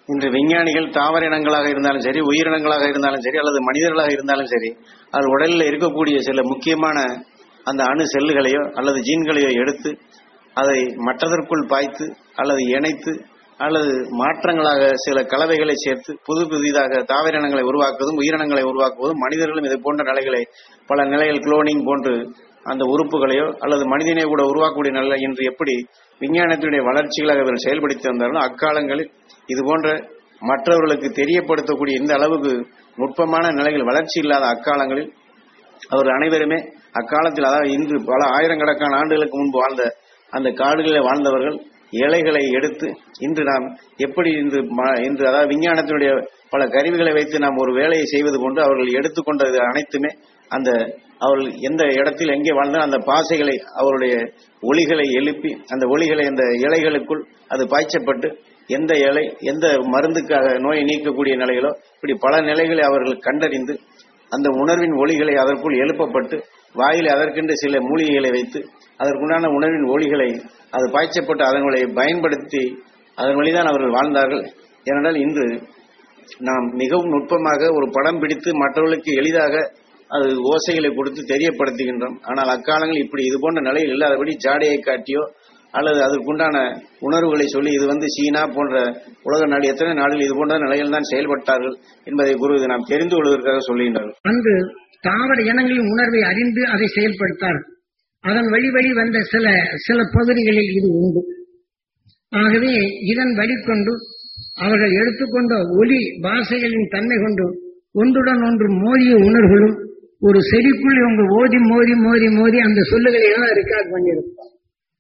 இன்று விஞ்ஞானிகள் தாவர இனங்களாக இருந்தாலும் சரி உயிரினங்களாக இருந்தாலும் சரி அல்லது மனிதர்களாக இருந்தாலும் சரி அது உடலில் இருக்கக்கூடிய சில முக்கியமான அந்த அணு செல்லுகளையோ அல்லது ஜீன்களையோ எடுத்து அதை மற்றதற்குள் பாய்த்து அல்லது இணைத்து அல்லது மாற்றங்களாக சில கலவைகளை சேர்த்து புது புதிதாக தாவர இனங்களை உருவாக்குவதும் உயிரினங்களை உருவாக்குவதும் மனிதர்களும் இது போன்ற நிலைகளை பல நிலைகள் குளோனிங் போன்று அந்த உறுப்புகளையோ அல்லது மனிதனை கூட உருவாக்கக்கூடிய நிலை இன்று எப்படி விஞ்ஞானத்தினுடைய வளர்ச்சிகளாக இவர்கள் செயல்படுத்தி வந்தாலும் அக்காலங்களில் இது போன்ற மற்றவர்களுக்கு தெரியப்படுத்தக்கூடிய இந்த அளவுக்கு நுட்பமான நிலைகள் வளர்ச்சி இல்லாத அக்காலங்களில் அவர்கள் அனைவருமே அக்காலத்தில் அதாவது இன்று பல ஆயிரக்கணக்கான ஆண்டுகளுக்கு முன்பு வாழ்ந்த அந்த காடுகளில் வாழ்ந்தவர்கள் இலைகளை எடுத்து இன்று நாம் எப்படி இன்று ம- இன்று அதாவது விஞ்ஞானத்தினுடைய பல கருவிகளை வைத்து நாம் ஒரு வேலையை செய்வது கொண்டு அவர்கள் எடுத்துக்கொண்டது அனைத்துமே அந்த அவர்கள் எந்த இடத்தில் எங்கே வாழ்ந்தால் அந்த பாசைகளை அவருடைய ஒளிகளை எழுப்பி அந்த ஒளிகளை அந்த இலைகளுக்குள் அது பாய்ச்சப்பட்டு எந்த இலை எந்த மருந்துக்காக நோயை நீக்கக்கூடிய நிலைகளோ இப்படி பல நிலைகளை அவர்கள் கண்டறிந்து அந்த உணர்வின் ஒளிகளை அதற்குள் எழுப்பப்பட்டு வாயில் அதற்கென்று சில மூலிகைகளை வைத்து அதற்குண்டான உணர்வின் ஒளிகளை அது பாய்ச்சப்பட்டு அதங்களை பயன்படுத்தி அதன் வழிதான் அவர்கள் வாழ்ந்தார்கள் ஏனென்றால் இன்று நாம் மிகவும் நுட்பமாக ஒரு படம் பிடித்து மற்றவர்களுக்கு எளிதாக அது ஓசைகளை கொடுத்து தெரியப்படுத்துகின்றோம் ஆனால் அக்காலங்கள் இப்படி இது போன்ற நிலையில் இல்லாதபடி ஜாடையை காட்டியோ அல்லது அதற்குண்டான உணர்வுகளை சொல்லி இது வந்து சீனா போன்ற உலக நாடு எத்தனை நாடுகள் இது போன்ற நிலையில் தான் செயல்பட்டார்கள் என்பதை குரு நாம் தெரிந்து கொள்வதற்காக சொல்லுகின்றார்கள் அன்று தாவர இனங்களின் உணர்வை அறிந்து அதை செயல்படுத்தார் அதன் வழி வழி வந்த சில சில பகுதிகளில் இது உண்டு ஆகவே இதன் வழிகொண்டு அவர்கள் எடுத்துக்கொண்ட ஒலி பாஷைகளின் தன்மை கொண்டு ஒன்றுடன் ஒன்று மோதிய உணர்வுகளும் ஒரு செடிக்குள் இவங்க ஓதி மோதி மோதி மோதி அந்த சொல்லுகளை எல்லாம் ரெக்கார்ட் பண்ணியிருப்பார்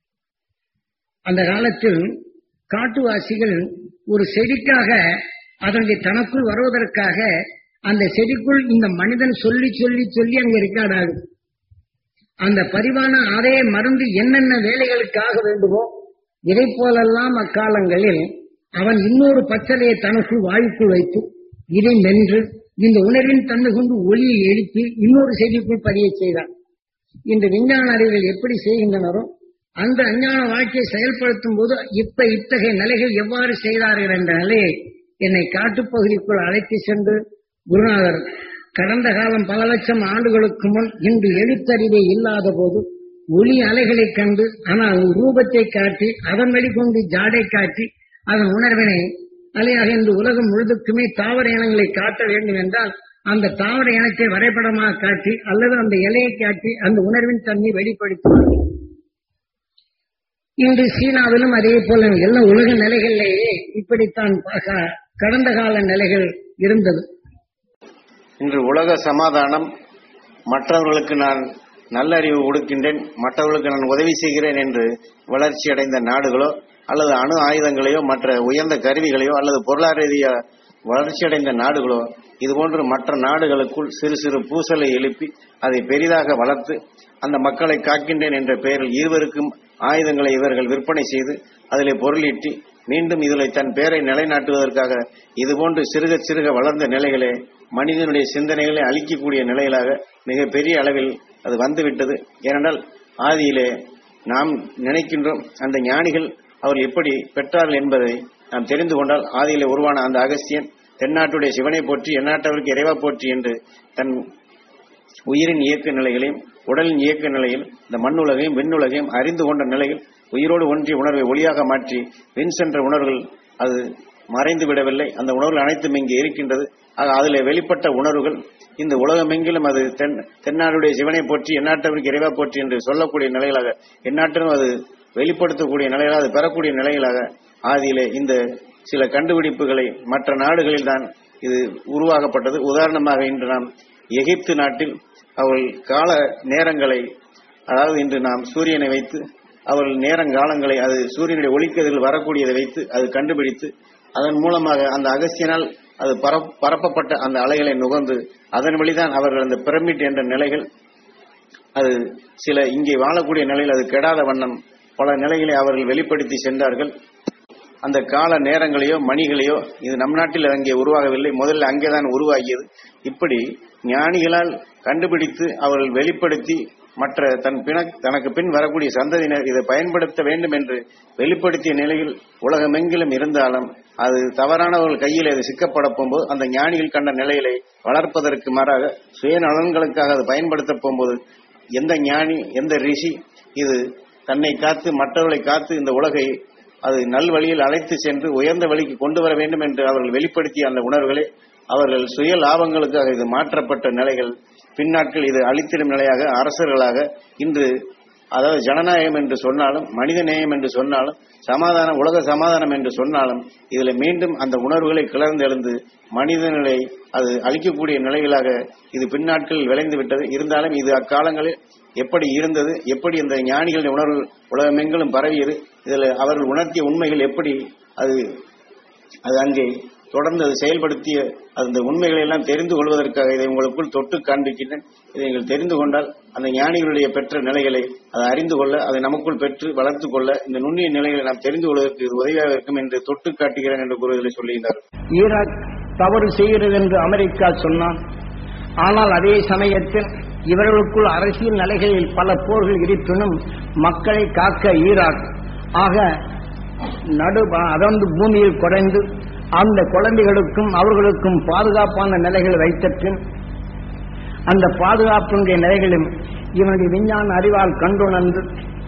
அந்த காலத்தில் காட்டுவாசிகள் ஒரு செடிக்காக அதனுடைய தனக்குள் வருவதற்காக அந்த செடிக்குள் இந்த மனிதன் சொல்லி சொல்லி சொல்லி அங்க ரெக்கார்ட் ஆகுது அந்த பரிவான அதே மருந்து என்னென்ன வேலைகளுக்காக வேண்டுமோ இதை போலெல்லாம் அக்காலங்களில் அவன் இன்னொரு பச்சலையை தனக்குள் வாயுக்குள் வைத்து இதை மென்று இந்த உணர்வின் தன்மை கொண்டு ஒளியை எழுப்பி இன்னொரு செடிக்குள் பதிய செய்தான் இந்த விஞ்ஞான அறிவியல் எப்படி செய்கின்றனரோ அந்த அஞ்ஞான வாழ்க்கையை செயல்படுத்தும் போது இப்ப இத்தகைய நிலைகள் எவ்வாறு செய்தார்கள் என்ற நிலையை என்னை காட்டுப்பகுதிக்குள் அழைத்து சென்று குருநாதர் கடந்த காலம் பல லட்சம் ஆண்டுகளுக்கு முன் இன்று எழுத்தறிவே இல்லாத போது ஒளி அலைகளை கண்டு ஆனால் ரூபத்தை காட்டி அதன் வெளிக்கொண்டு ஜாடை காட்டி அதன் உணர்வினை அலையாக இந்த உலகம் முழுதுக்குமே தாவர இனங்களை காட்ட வேண்டும் என்றால் அந்த தாவர இனத்தை வரைபடமாக காட்டி அல்லது அந்த இலையை காட்டி அந்த உணர்வின் தன்மை வெளிப்படுத்துவார் இன்று சீனாவிலும் அதே போல எல்லா உலக நிலைகளிலேயே இப்படித்தான் பக- கடந்த கால நிலைகள் இருந்தது இன்று உலக சமாதானம் மற்றவர்களுக்கு நான் நல்லறிவு கொடுக்கின்றேன் மற்றவர்களுக்கு நான் உதவி செய்கிறேன் என்று வளர்ச்சி அடைந்த நாடுகளோ அல்லது அணு ஆயுதங்களையோ மற்ற உயர்ந்த கருவிகளையோ அல்லது பொருளாதார ரீதியா வளர்ச்சி அடைந்த நாடுகளோ இதுபோன்று மற்ற நாடுகளுக்குள் சிறு சிறு பூசலை எழுப்பி அதை பெரிதாக வளர்த்து அந்த மக்களை காக்கின்றேன் என்ற பெயரில் இருவருக்கும் ஆயுதங்களை இவர்கள் விற்பனை செய்து அதிலே பொருளீட்டி மீண்டும் இதில் தன் பெயரை நிலைநாட்டுவதற்காக இதுபோன்று சிறுக சிறுக வளர்ந்த நிலைகளே மனிதனுடைய சிந்தனைகளை அழிக்கக்கூடிய நிலையிலாக மிக பெரிய அளவில் அது வந்துவிட்டது ஏனென்றால் ஆதியிலே நாம் நினைக்கின்றோம் அந்த ஞானிகள் அவர் எப்படி பெற்றார்கள் என்பதை நாம் தெரிந்து கொண்டால் ஆதியிலே உருவான அந்த அகஸ்தியன் தென்னாட்டுடைய சிவனை போற்றி எந்நாட்டவருக்கு இறைவா போற்றி என்று தன் உயிரின் இயக்க நிலைகளையும் உடலின் இயக்க நிலையில் இந்த மண்ணுலகையும் விண்ணுலகையும் அறிந்து கொண்ட நிலையில் உயிரோடு ஒன்றிய உணர்வை ஒளியாக மாற்றி விண் சென்ற உணர்வுகள் அது மறைந்து விடவில்லை அந்த உணர்வுகள் அனைத்தும் இங்கே இருக்கின்றது ஆக அதில் வெளிப்பட்ட உணர்வுகள் இந்த உலகமெங்கிலும் அது தென் தென்னாடுடைய சிவனை போற்றி எந்நாட்டவருக்கு இறைவா போற்றி என்று சொல்லக்கூடிய நிலைகளாக எந்நாட்டிலும் அது வெளிப்படுத்தக்கூடிய நிலைகளாக அது பெறக்கூடிய நிலைகளாக ஆதியிலே இந்த சில கண்டுபிடிப்புகளை மற்ற நாடுகளில் தான் இது உருவாக்கப்பட்டது உதாரணமாக இன்று நாம் எகிப்து நாட்டில் அவர்கள் கால நேரங்களை அதாவது இன்று நாம் சூரியனை வைத்து அவர்கள் நேரங்காலங்களை அது சூரியனுடைய ஒளிக்கதிர்கள் வரக்கூடியதை வைத்து அது கண்டுபிடித்து அதன் மூலமாக அந்த அகஸ்தியனால் அது பரப்- பரப்பப்பட்ட அந்த அலைகளை நுகர்ந்து அதன் வழிதான் அவர்கள் அந்த பிரமிட் என்ற நிலைகள் அது சில இங்கே வாழக்கூடிய நிலையில் அது கெடாத வண்ணம் பல நிலைகளை அவர்கள் வெளிப்படுத்தி சென்றார்கள் அந்த கால நேரங்களையோ மணிகளையோ இது நம் நாட்டில் அங்கே உருவாகவில்லை முதல்ல அங்கேதான் உருவாகியது இப்படி ஞானிகளால் கண்டுபிடித்து அவர்கள் வெளிப்படுத்தி மற்ற தன் பின தனக்கு பின் வரக்கூடிய சந்ததியினர் இதை பயன்படுத்த வேண்டும் என்று வெளிப்படுத்திய நிலையில் உலகமெங்கிலும் இருந்தாலும் அது தவறானவர்கள் கையில் அது சிக்கப்பட போகும்போது அந்த ஞானிகள் கண்ட நிலையிலே வளர்ப்பதற்கு மாறாக சுயநலன்களுக்காக அது பயன்படுத்த போகும்போது எந்த ஞானி எந்த ரிஷி இது தன்னை காத்து மற்றவர்களை காத்து இந்த உலகை அது நல் வழியில் அழைத்து சென்று உயர்ந்த வழிக்கு கொண்டு வர வேண்டும் என்று அவர்கள் வெளிப்படுத்திய அந்த உணர்வுகளை அவர்கள் சுய லாபங்களுக்காக இது மாற்றப்பட்ட நிலைகள் பின்னாட்கள் இது அளித்திடும் நிலையாக அரசர்களாக இன்று அதாவது ஜனநாயகம் என்று சொன்னாலும் மனித நேயம் என்று சொன்னாலும் சமாதானம் உலக சமாதானம் என்று சொன்னாலும் இதுல மீண்டும் அந்த உணர்வுகளை கிளர்ந்தெழுந்து மனிதநிலை அது அழிக்கக்கூடிய நிலைகளாக இது பின்னாட்களில் விளைந்து விட்டது இருந்தாலும் இது அக்காலங்களில் எப்படி இருந்தது எப்படி இந்த ஞானிகளின் உணர்வு உலகமெங்கிலும் பரவியது இதில் அவர்கள் உணர்த்திய உண்மைகள் எப்படி அது அது அங்கே தொடர்ந்து அது செயல்படுத்திய அந்த உண்மைகளை எல்லாம் தெரிந்து கொள்வதற்காக இதை உங்களுக்குள் தொட்டு காண்பிக்கின்றேன் இதை நீங்கள் தெரிந்து கொண்டால் அந்த ஞானிகளுடைய பெற்ற நிலைகளை அதை அறிந்து கொள்ள அதை நமக்குள் பெற்று வளர்த்துக் கொள்ள இந்த நுண்ணிய நிலைகளை நாம் தெரிந்து கொள்வதற்கு இது உதவியாக இருக்கும் என்று தொட்டு காட்டுகிறேன் என்று கூறுவதில் சொல்லுகின்றார் ஈராக் தவறு செய்கிறது என்று அமெரிக்கா சொன்னான் ஆனால் அதே சமயத்தில் இவர்களுக்குள் அரசியல் நிலைகளில் பல போர்கள் இருப்பினும் மக்களை காக்க ஈராக் ஆக நடு அகர்ந்து பூமியில் குறைந்து அந்த குழந்தைகளுக்கும் அவர்களுக்கும் பாதுகாப்பான நிலைகள் வைத்த பின் அந்த பாதுகாப்புடைய நிலைகளும் இவனுடைய விஞ்ஞான அறிவால் கண்டுணர்ந்து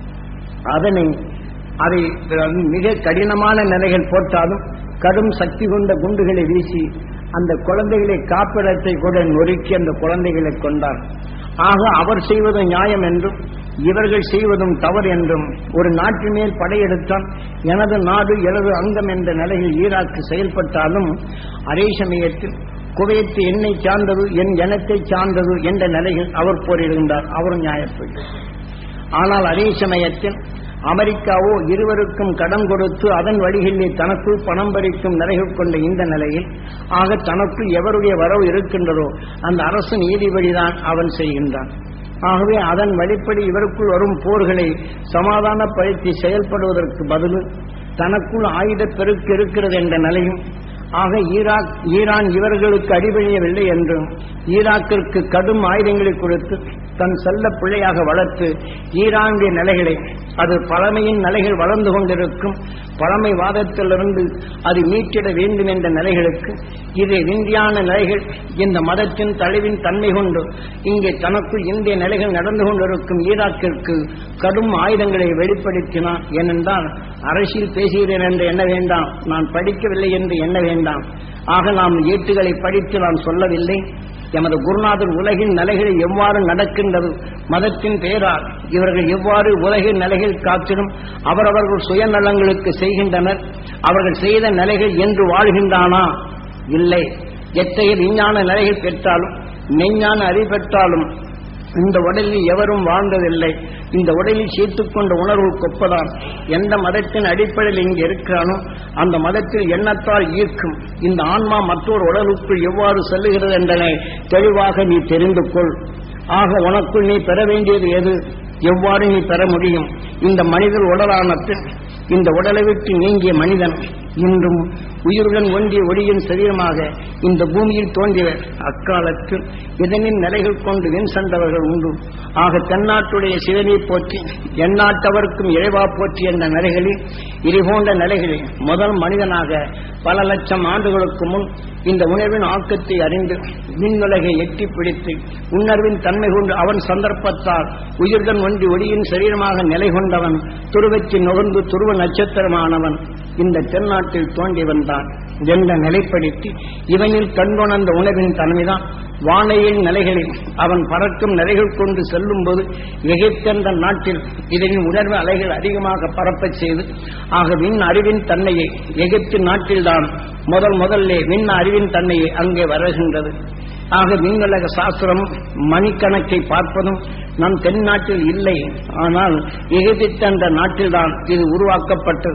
அதனை அதை மிக கடினமான நிலைகள் போட்டாலும் கடும் சக்தி கொண்ட குண்டுகளை வீசி அந்த குழந்தைகளை காப்பிடத்தை கூட நொறுக்கி அந்த குழந்தைகளை கொண்டார் ஆக அவர் செய்வது நியாயம் என்றும் இவர்கள் செய்வதும் தவறு என்றும் ஒரு நாட்டின் மேல் படையெடுத்தால் எனது நாடு எனது அங்கம் என்ற நிலையில் ஈராக்கு செயல்பட்டாலும் அதே சமயத்தில் குவைத்து என்னை சார்ந்தது என் இனத்தை சார்ந்தது என்ற நிலையில் அவர் போரிடுகின்றார் அவர் நியாயப்பட்டு ஆனால் அதே சமயத்தில் அமெரிக்காவோ இருவருக்கும் கடன் கொடுத்து அதன் வழிகளிலே தனக்குள் பணம் பறிக்கும் நிலைகள் கொண்ட இந்த நிலையில் ஆக தனக்குள் எவருடைய வரவு இருக்கின்றதோ அந்த அரசு நீதிபதிதான் அவன் செய்கின்றான் ஆகவே அதன் வழிப்படி இவருக்குள் வரும் போர்களை சமாதானப்படுத்தி செயல்படுவதற்கு பதில் தனக்குள் ஆயுத பெருக்கு இருக்கிறது என்ற நிலையும் ஆக ஈராக் ஈரான் இவர்களுக்கு அடிபணியவில்லை என்றும் ஈராக்கிற்கு கடும் ஆயுதங்களை கொடுத்து தன் செல்ல பிள்ளையாக வளர்த்து ஈரானுடைய நிலைகளை அது பழமையின் நிலைகள் வளர்ந்து கொண்டிருக்கும் பழமை வாதத்திலிருந்து அது மீட்டிட வேண்டும் என்ற நிலைகளுக்கு இது இந்தியான நிலைகள் இந்த மதத்தின் தழிவின் தன்மை கொண்டு இங்கே தனக்குள் இந்திய நிலைகள் நடந்து கொண்டிருக்கும் ஈராக்கிற்கு கடும் ஆயுதங்களை வெளிப்படுத்தினான் ஏனென்றால் அரசியல் பேசுகிறேன் என்று எண்ண வேண்டாம் நான் படிக்கவில்லை என்று எண்ண வேண்டாம் ஆக நாம் ஏட்டுகளை படித்து நான் சொல்லவில்லை எமது குருநாதர் உலகின் நிலைகள் எவ்வாறு நடக்கின்றது மதத்தின் பெயரால் இவர்கள் எவ்வாறு உலகின் நிலைகள் காத்திடும் அவரவர்கள் சுயநலங்களுக்கு செய்கின்றனர் அவர்கள் செய்த நிலைகள் என்று வாழ்கின்றானா இல்லை எத்தகைய விஞ்ஞான நிலைகள் பெற்றாலும் மெஞ்ஞான அறிவு பெற்றாலும் இந்த உடலில் எவரும் வாழ்ந்ததில்லை இந்த உடலில் சேர்த்துக் கொண்ட உணர்வு கொப்பதான் எந்த மதத்தின் அடிப்படையில் இங்கு இருக்கிறானோ அந்த மதத்தில் எண்ணத்தால் ஈர்க்கும் இந்த ஆன்மா மற்றொரு உடலுக்குள் எவ்வாறு செல்லுகிறது என்பதை தெளிவாக நீ தெரிந்து கொள் ஆக உனக்குள் நீ பெற வேண்டியது எது எவ்வாறு நீ பெற முடியும் இந்த மனிதர் உடலான பின் இந்த உடலை விட்டு நீங்கிய மனிதன் இன்றும் உயிருடன் ஒன்றிய ஒளியின் சரீரமாக இந்த பூமியில் தோன்றியவர் அக்காலத்தில் இதனின் நிலைகள் கொண்டு வெண் சென்றவர்கள் உண்டு ஆக தென்னாட்டுடைய சிவனை போற்றி எந்நாட்டவருக்கும் இறைவா போற்றி என்ற நிலைகளில் இதுபோன்ற நிலைகளில் முதல் மனிதனாக பல லட்சம் ஆண்டுகளுக்கு முன் இந்த உணர்வின் ஆக்கத்தை அறிந்து விண்ணுலகை எட்டி பிடித்து உணர்வின் தன்மை கொண்டு அவன் சந்தர்ப்பத்தால் உயிருடன் ஒன்றி ஒளியின் சரீரமாக நிலை கொண்டவன் துருவச்சி நுகர்ந்து துருவ நட்சத்திரமானவன் இந்த தென்னாட்டில் தோன்றி வந்தான் என்ற நிலைப்படுத்தி இவனில் கண்கொணர்ந்த உணர்வின் தன்மைதான் வானையின் நிலைகளில் அவன் பறக்கும் நிலைகள் கொண்டு செல்லும் போது எகிப்தென்ற நாட்டில் இதனின் உணர்வு அலைகள் அதிகமாக பரப்பச் செய்து ஆக விண் அறிவின் தன்மையை எகிப்து நாட்டில்தான் முதல் முதல்ல விண் அறிவின் தன்மையை அங்கே வருகின்றது ஆக விண்ணுலக சாஸ்திரம் மணிக்கணக்கை பார்ப்பதும் நம் தென்னாட்டில் இல்லை ஆனால் எகிப்து என்ற நாட்டில்தான் இது உருவாக்கப்பட்டது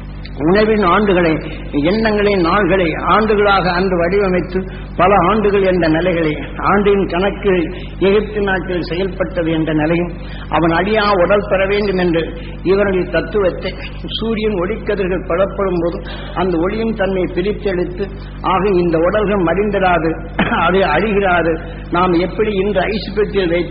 உணவின் ஆண்டுகளை எண்ணங்களை நாள்களை ஆண்டுகளாக அன்று வடிவமைத்து பல ஆண்டுகள் என்ற நிலைகளை ஆண்டின் கணக்கில் எகிப்து நாட்டில் செயல்பட்டது என்ற நிலையும் அவன் அடியா உடல் பெற வேண்டும் என்று இவர்கள் தத்துவத்தை சூரியன் ஒளிக்கதிர்கள் படப்படும் போது அந்த ஒளியின் தன்மை பிரித்தெடுத்து ஆக இந்த உடல்கள் மடிந்திராது அது அழிகிறாது நாம் எப்படி இன்று ஐஸ் பெட்டியில் வைத்து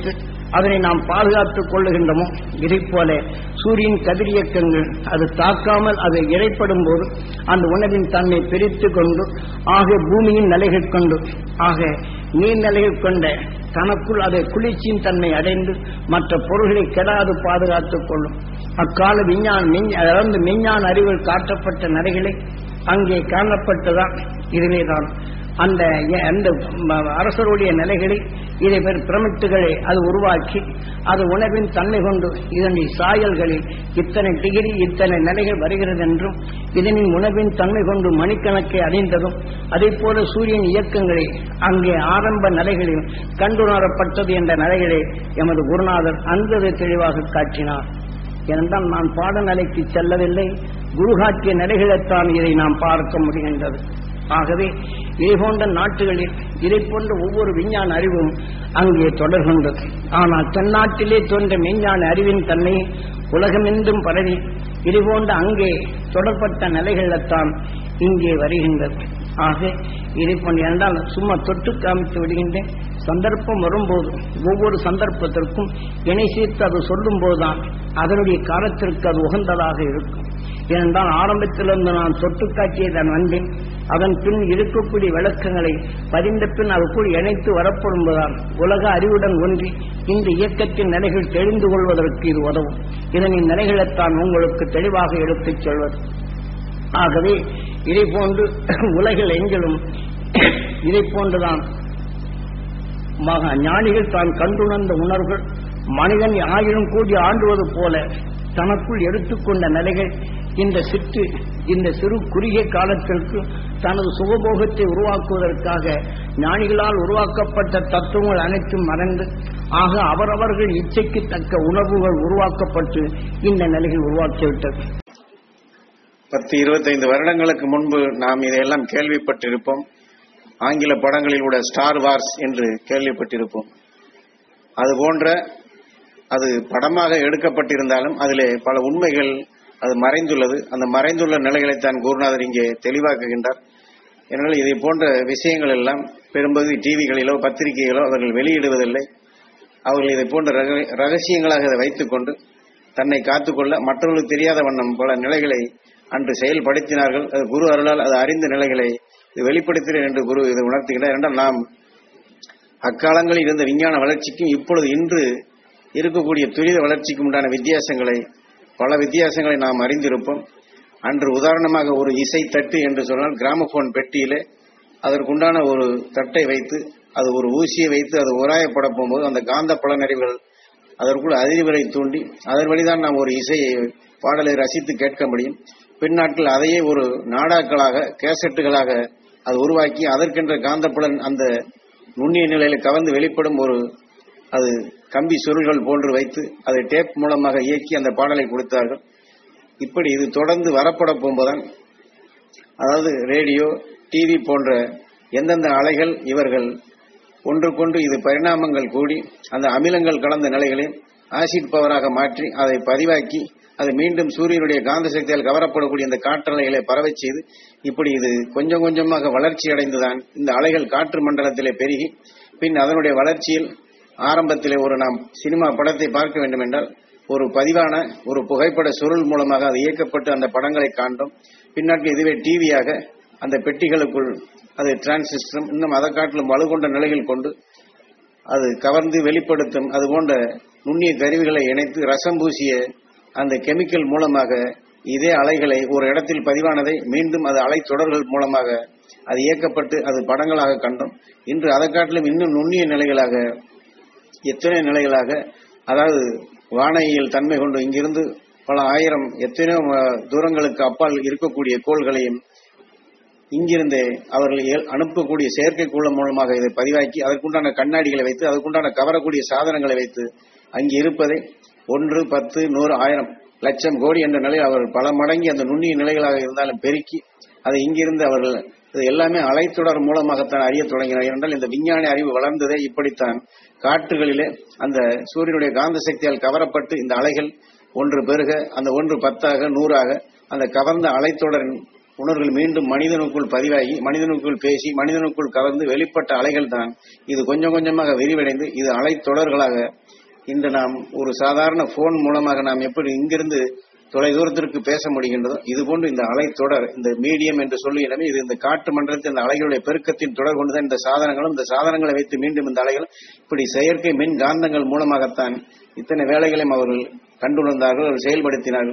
அதனை நாம் பாதுகாத்துக் கொள்ளுகின்றோமோ இதை போல சூரியன் கதிரியக்கங்கள் அது தாக்காமல் அது இறைப்படும் போது அந்த உணவின் தன்மை பிரித்து கொண்டு ஆக பூமியின் நிலைகள் கொண்டு ஆக நீர்நிலைகள் கொண்ட தனக்குள் அதை குளிர்ச்சியின் தன்மை அடைந்து மற்ற பொருள்களை கெடாது பாதுகாத்துக் கொள்ளும் அக்கால விஞ்ஞான மின் அதாவது விஞ்ஞான அறிவில் காட்டப்பட்ட நடைகளை அங்கே காணப்பட்டதான் இதிலே தான் அந்த எ- அந்த ம- அரசருடைய நிலைகளை இதை பெரு பிரமிட்டுகளை அது உருவாக்கி அது உணவின் தன்மை கொண்டு இதனை சாயல்களில் இத்தனை டிகிரி இத்தனை நிலைகள் வருகிறது என்றும் இதனின் உணவின் தன்மை கொண்டு மணிக்கணக்கை அறிந்ததும் அதே போல சூரியன் இயக்கங்களை அங்கே ஆரம்ப நிலைகளில் கண்டுணரப்பட்டது என்ற நிலைகளை எமது குருநாதர் அந்த தெளிவாக காட்டினார் ஏனென்றால் நான் பாடநிலைக்கு செல்லவில்லை குரு காட்டிய நிலைகளைத்தான் இதை நாம் பார்க்க முடிகின்றது ஆகவே இதே போன்ற நாட்டுகளில் இதை போன்ற ஒவ்வொரு விஞ்ஞான அறிவும் அங்கே தொடர்கின்றது ஆனால் தென்னாட்டிலே தோன்ற விஞ்ஞான அறிவின் தன்மை உலகமென்றும் பரவி இது போன்ற அங்கே தொடர்பட்ட நிலைகளில்தான் இங்கே வருகின்றது ஆக இதை போன்ற என்றால் சும்மா தொட்டு காமித்து விடுகின்றேன் சந்தர்ப்பம் வரும்போது ஒவ்வொரு சந்தர்ப்பத்திற்கும் இணை சேர்த்து அது சொல்லும் போதுதான் அதனுடைய காலத்திற்கு அது உகந்ததாக இருக்கும் ஏனென்றால் ஆரம்பத்திலிருந்து நான் தொட்டு காட்டிய நான் வந்தேன் அதன் பின் இருக்கக்கூடிய விளக்கங்களை பதிந்த பின் அதுக்குள் இணைத்து வரப்படும்போதுதான் உலக அறிவுடன் ஒன்றி இந்த இயக்கத்தின் நிலைகள் தெரிந்து கொள்வதற்கு இது உதவும் இதனின் நிலைகளைத்தான் உங்களுக்கு தெளிவாக எடுத்துச் சொல்வது ஆகவே இதை போன்று உலகில் எங்கிலும் இதை போன்றுதான் மகா ஞானிகள் தான் கண்டுணர்ந்த உணர்வுகள் மனிதன் ஆயிரம் கோடி ஆண்டுவது போல தனக்குள் எடுத்துக்கொண்ட நிலைகள் இந்த சிற்று இந்த சிறு குறுகிய காலத்திற்கு தனது சுகபோகத்தை உருவாக்குவதற்காக ஞானிகளால் உருவாக்கப்பட்ட தத்துவங்கள் அனைத்தும் மறந்து ஆக அவரவர்கள் இச்சைக்கு தக்க உணர்வுகள் உருவாக்கப்பட்டு இந்த நிலைகள் உருவாக்கிவிட்டது பத்து இருபத்தைந்து வருடங்களுக்கு முன்பு நாம் இதையெல்லாம் கேள்விப்பட்டிருப்போம் ஆங்கில படங்களில் கூட ஸ்டார் வார்ஸ் என்று கேள்விப்பட்டிருப்போம் அது போன்ற அது படமாக எடுக்கப்பட்டிருந்தாலும் அதிலே பல உண்மைகள் அது மறைந்துள்ளது அந்த மறைந்துள்ள நிலைகளைத்தான் குருநாதர் இங்கே தெளிவாக்குகின்றார் எனவே இதை போன்ற விஷயங்கள் எல்லாம் பெரும்பகுதி டிவிகளிலோ பத்திரிகைகளோ அவர்கள் வெளியிடுவதில்லை அவர்கள் இதை போன்ற ரக- ரகசியங்களாக அதை வைத்துக்கொண்டு தன்னை காத்துக்கொள்ள மற்றவர்களுக்கு தெரியாத வண்ணம் பல நிலைகளை அன்று செயல்படுத்தினார்கள் அது குரு அருளால் அது அறிந்த நிலைகளை இது வெளிப்படுத்துகிறேன் என்று குரு இதை உணர்த்துகிறார் என்றால் நாம் அக்காலங்களில் இருந்த விஞ்ஞான வளர்ச்சிக்கும் இப்பொழுது இன்று இருக்கக்கூடிய துரித வளர்ச்சிக்கும் உண்டான வித்தியாசங்களை பல வித்தியாசங்களை நாம் அறிந்திருப்போம் அன்று உதாரணமாக ஒரு இசை தட்டு என்று சொன்னால் கிராமபோன் பெட்டியிலே அதற்குண்டான ஒரு தட்டை வைத்து அது ஒரு ஊசியை வைத்து அது உராயப்பட போகும்போது அந்த காந்த பலனறிவுகள் அதற்குள் அதிர்வுகளை தூண்டி அதன் வழிதான் நாம் ஒரு இசையை பாடலை ரசித்து கேட்க முடியும் பின்னாட்கள் அதையே ஒரு நாடாக்களாக கேசட்டுகளாக அது உருவாக்கி அதற்கென்ற காந்தப்புலன் அந்த நுண்ணிய நிலையில கவர்ந்து வெளிப்படும் ஒரு அது கம்பி சுருள்கள் போன்று வைத்து அதை டேப் மூலமாக இயக்கி அந்த பாடலை கொடுத்தார்கள் இப்படி இது தொடர்ந்து வரப்பட போகும்போதுதான் அதாவது ரேடியோ டிவி போன்ற எந்தெந்த அலைகள் இவர்கள் ஒன்றுக்கொன்று இது பரிணாமங்கள் கூடி அந்த அமிலங்கள் கலந்த நிலைகளை ஆசிட் பவராக மாற்றி அதை பதிவாக்கி அது மீண்டும் சூரியனுடைய காந்த சக்தியால் கவரப்படக்கூடிய இந்த காற்றலைகளை பரவச் செய்து இப்படி இது கொஞ்சம் கொஞ்சமாக வளர்ச்சி அடைந்துதான் இந்த அலைகள் காற்று மண்டலத்திலே பெருகி பின் அதனுடைய வளர்ச்சியில் ஆரம்பத்திலே ஒரு நாம் சினிமா படத்தை பார்க்க வேண்டும் என்றால் ஒரு பதிவான ஒரு புகைப்பட சுருள் மூலமாக அது இயக்கப்பட்டு அந்த படங்களை காண்றோம் பின்னாட்கள் இதுவே டிவியாக அந்த பெட்டிகளுக்குள் அது டிரான்சிஸ்டம் இன்னும் அதை காட்டிலும் வலுகொண்ட நிலையில் கொண்டு அது கவர்ந்து வெளிப்படுத்தும் அது போன்ற நுண்ணிய கருவிகளை இணைத்து ரசம் பூசிய அந்த கெமிக்கல் மூலமாக இதே அலைகளை ஒரு இடத்தில் பதிவானதை மீண்டும் அது அலை தொடர்கள் மூலமாக அது இயக்கப்பட்டு அது படங்களாக கண்டோம் இன்று அதை காட்டிலும் இன்னும் நுண்ணிய நிலைகளாக எத்தனை நிலைகளாக அதாவது வானையியல் தன்மை கொண்டு இங்கிருந்து பல ஆயிரம் எத்தனையோ அஹ், தூரங்களுக்கு அப்பால் இருக்கக்கூடிய கோள்களையும் இங்கிருந்தே அவர்கள் இயல்- அனுப்பக்கூடிய செயற்கைக்கோளம் மூலமாக இதை பதிவாக்கி அதற்குண்டான கண்ணாடிகளை வைத்து அதற்குண்டான கவரக்கூடிய சாதனங்களை வைத்து அங்கு இருப்பதை ஒன்று பத்து நூறு ஆயிரம் லட்சம் கோடி என்ற நிலையில் அவர்கள் பல மடங்கி அந்த நுண்ணிய நிலைகளாக இருந்தாலும் பெருக்கி அதை இங்கிருந்து அவர்கள் இது எல்லாமே அலைத்தொடர் மூலமாகத்தான் அறியத் தொடங்கினார் ஏனென்றால் இந்த விஞ்ஞான அறிவு வளர்ந்ததே இப்படித்தான் காற்றுகளிலே அந்த சூரியனுடைய காந்த சக்தியால் கவரப்பட்டு இந்த அலைகள் ஒன்று பெருக அந்த ஒன்று பத்தாக நூறாக அந்த கவர்ந்த அலைத்தொடரின் உணர்வுகள் மீண்டும் மனிதனுக்குள் பதிவாகி மனிதனுக்குள் பேசி மனிதனுக்குள் கவர்ந்து வெளிப்பட்ட அலைகள் தான் இது கொஞ்சம் கொஞ்சமாக விரிவடைந்து இது அலைத்தொடர்களாக இன்று நாம் ஒரு சாதாரண போன் மூலமாக நாம் எப்படி இங்கிருந்து தொலை தூரத்திற்கு பேச முடிகின்றதோ இதுபோன்று இந்த அலை தொடர் இந்த மீடியம் என்று சொல்லுகிறமே இது இந்த காற்று மண்டலத்தில் இந்த அலைகளுடைய பெருக்கத்தின் தொடர் கொண்டுதான் இந்த சாதனங்களும் இந்த சாதனங்களை வைத்து மீண்டும் இந்த அலைகள் இப்படி செயற்கை மின் காந்தங்கள் மூலமாகத்தான் இத்தனை வேலைகளையும் அவர்கள் கண்டுணர்ந்தார்கள் அவர்கள் செயல்படுத்தினார்கள்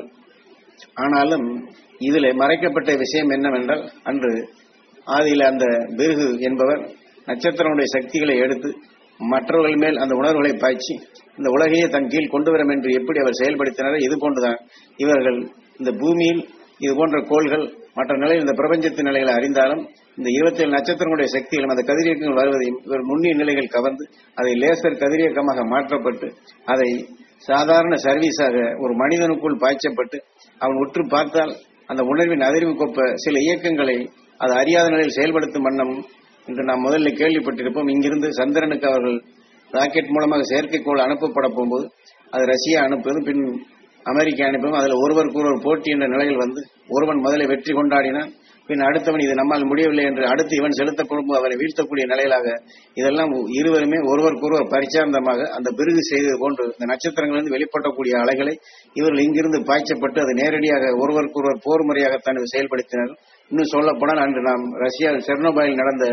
ஆனாலும் இதில் மறைக்கப்பட்ட விஷயம் என்னவென்றால் அன்று ஆதியில் அந்த பிருகு என்பவர் நட்சத்திரனுடைய சக்திகளை எடுத்து மற்றவர்கள் மேல் அந்த உணர்வுகளை பாய்ச்சி இந்த உலகையே தன் கீழ் கொண்டு வரும் என்று எப்படி அவர் செயல்படுத்தினாரோ இது போன்றுதான் இவர்கள் இந்த பூமியில் இது போன்ற கோள்கள் மற்ற நிலையில் இந்த பிரபஞ்சத்தின் நிலைகளை அறிந்தாலும் இந்த இருபத்தேழு நட்சத்திரங்களுடைய சக்திகளும் அந்த கதிரியக்கங்கள் வருவதையும் இவர் நுண்ணிய நிலைகள் கவர்ந்து அதை லேசர் கதிரியக்கமாக மாற்றப்பட்டு அதை சாதாரண சர்வீஸாக ஒரு மனிதனுக்குள் பாய்ச்சப்பட்டு அவன் உற்று பார்த்தால் அந்த உணர்வின் அதிர்வு கொப்ப சில இயக்கங்களை அது அறியாத நிலையில் செயல்படுத்தும் வண்ணம் இன்று நாம் முதல்ல கேள்விப்பட்டிருப்போம் இங்கிருந்து சந்திரனுக்கு அவர்கள் ராக்கெட் மூலமாக செயற்கைக்கோள் அனுப்பப்பட போகும்போது அது ரஷ்யா அனுப்புவதும் பின் அமெரிக்கா அனுப்பும் அதில் ஒருவருக்கு ஒருவர் போட்டி என்ற நிலையில் வந்து ஒருவன் முதலில் வெற்றி கொண்டாடினான் பின் அடுத்தவன் இது நம்மால் முடியவில்லை என்று அடுத்து இவன் செலுத்தப்படும் போது அவனை வீழ்த்தக்கூடிய நிலையிலாக இதெல்லாம் இருவருமே ஒருவருக்கொருவர் பரிச்சார்ந்தமாக அந்த பிருகு செய்தது போன்று இந்த நட்சத்திரங்களிலிருந்து வெளிப்படக்கூடிய அலைகளை இவர்கள் இங்கிருந்து பாய்ச்சப்பட்டு அது நேரடியாக ஒருவருக்கொருவர் போர் முறையாகத்தான் இது செயல்படுத்தினார்கள் இன்னும் சொல்லப்போனால் அன்று நாம் ரஷ்யா செர்னோபாயில் நடந்த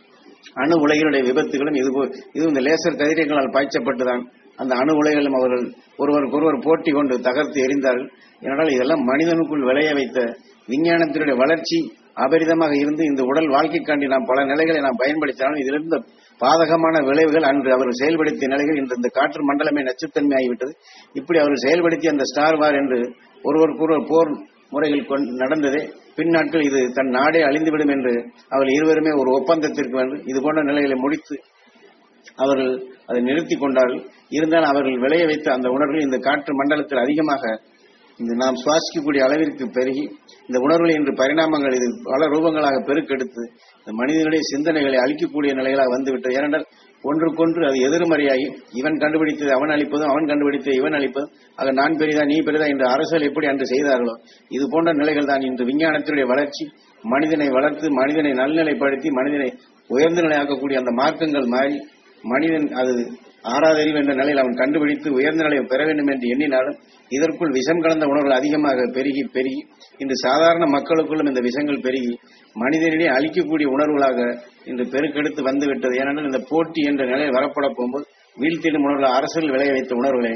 அணு உலைகளுடைய விபத்துகளும் இது போ- இது இந்த லேசர் கதிரியங்களால் பாய்ச்சப்பட்டுதான் அந்த அணு உலைகளும் அவர்கள் ஒருவருக்கொருவர் போட்டி கொண்டு தகர்த்து எறிந்தார்கள் ஏனென்றால் இதெல்லாம் மனிதனுக்குள் விளைய வைத்த விஞ்ஞானத்தினுடைய வளர்ச்சி அபரிதமாக இருந்து இந்த உடல் வாழ்க்கைக்காண்டி நாம் பல நிலைகளை நாம் பயன்படுத்தினாலும் இதிலிருந்த பாதகமான விளைவுகள் அன்று அவர்கள் செயல்படுத்திய நிலைகள் இன்று இந்த காற்று மண்டலமே நச்சுத்தன்மை ஆகிவிட்டது இப்படி அவர்கள் செயல்படுத்திய அந்த ஸ்டார் வார் என்று ஒருவருக்கொருவர் போர் முறையில் கொண்டு நடந்ததே பின்னாட்கள் இது தன் நாடே அழிந்துவிடும் என்று அவர்கள் இருவருமே ஒரு ஒப்பந்தத்திற்கு வந்து இது போன்ற நிலைகளை முடித்து அவர்கள் அதை நிறுத்தி கொண்டார்கள் இருந்தாலும் அவர்கள் விளைய வைத்த அந்த உணர்வுகள் இந்த காற்று மண்டலத்தில் அதிகமாக இந்த நாம் சுவாசிக்கக்கூடிய அளவிற்கு பெருகி இந்த உணர்வுகள் இன்று பரிணாமங்கள் இது பல ரூபங்களாக பெருக்கெடுத்து இந்த மனிதனுடைய சிந்தனைகளை அழிக்கக்கூடிய நிலைகளாக வந்துவிட்டது ஏனென்றால் ஒன்றுக்கொன்று அது எதிர்மறையாகி இவன் கண்டுபிடித்தது அவன் அளிப்பதும் அவன் கண்டுபிடித்தது இவன் அளிப்பதும் ஆக நான் பெரிதா நீ பெரிதா என்று அரசுகள் எப்படி அன்று செய்தார்களோ இது போன்ற நிலைகள் தான் இன்று விஞ்ஞானத்தினுடைய வளர்ச்சி மனிதனை வளர்த்து மனிதனை நல்நிலைப்படுத்தி மனிதனை உயர்ந்த நிலையாக்கக்கூடிய அந்த மார்க்கங்கள் மாறி மனிதன் அது ஆறாதறிவு என்ற நிலையில் அவன் கண்டுபிடித்து உயர்ந்த நிலையை பெற வேண்டும் என்று எண்ணினாலும் இதற்குள் விஷம் கலந்த உணர்வுகள் அதிகமாக பெருகி பெருகி இன்று சாதாரண மக்களுக்குள்ளும் இந்த விஷங்கள் பெருகி மனிதனிடையே அழிக்கக்கூடிய உணர்வுகளாக இன்று பெருக்கெடுத்து வந்துவிட்டது ஏனென்றால் இந்த போட்டி என்ற நிலையில் வரப்பட போகும்போது வீழ்த்திடும் உணர்வுகள் அரசியல் விளைய வைத்த உணர்வுகளை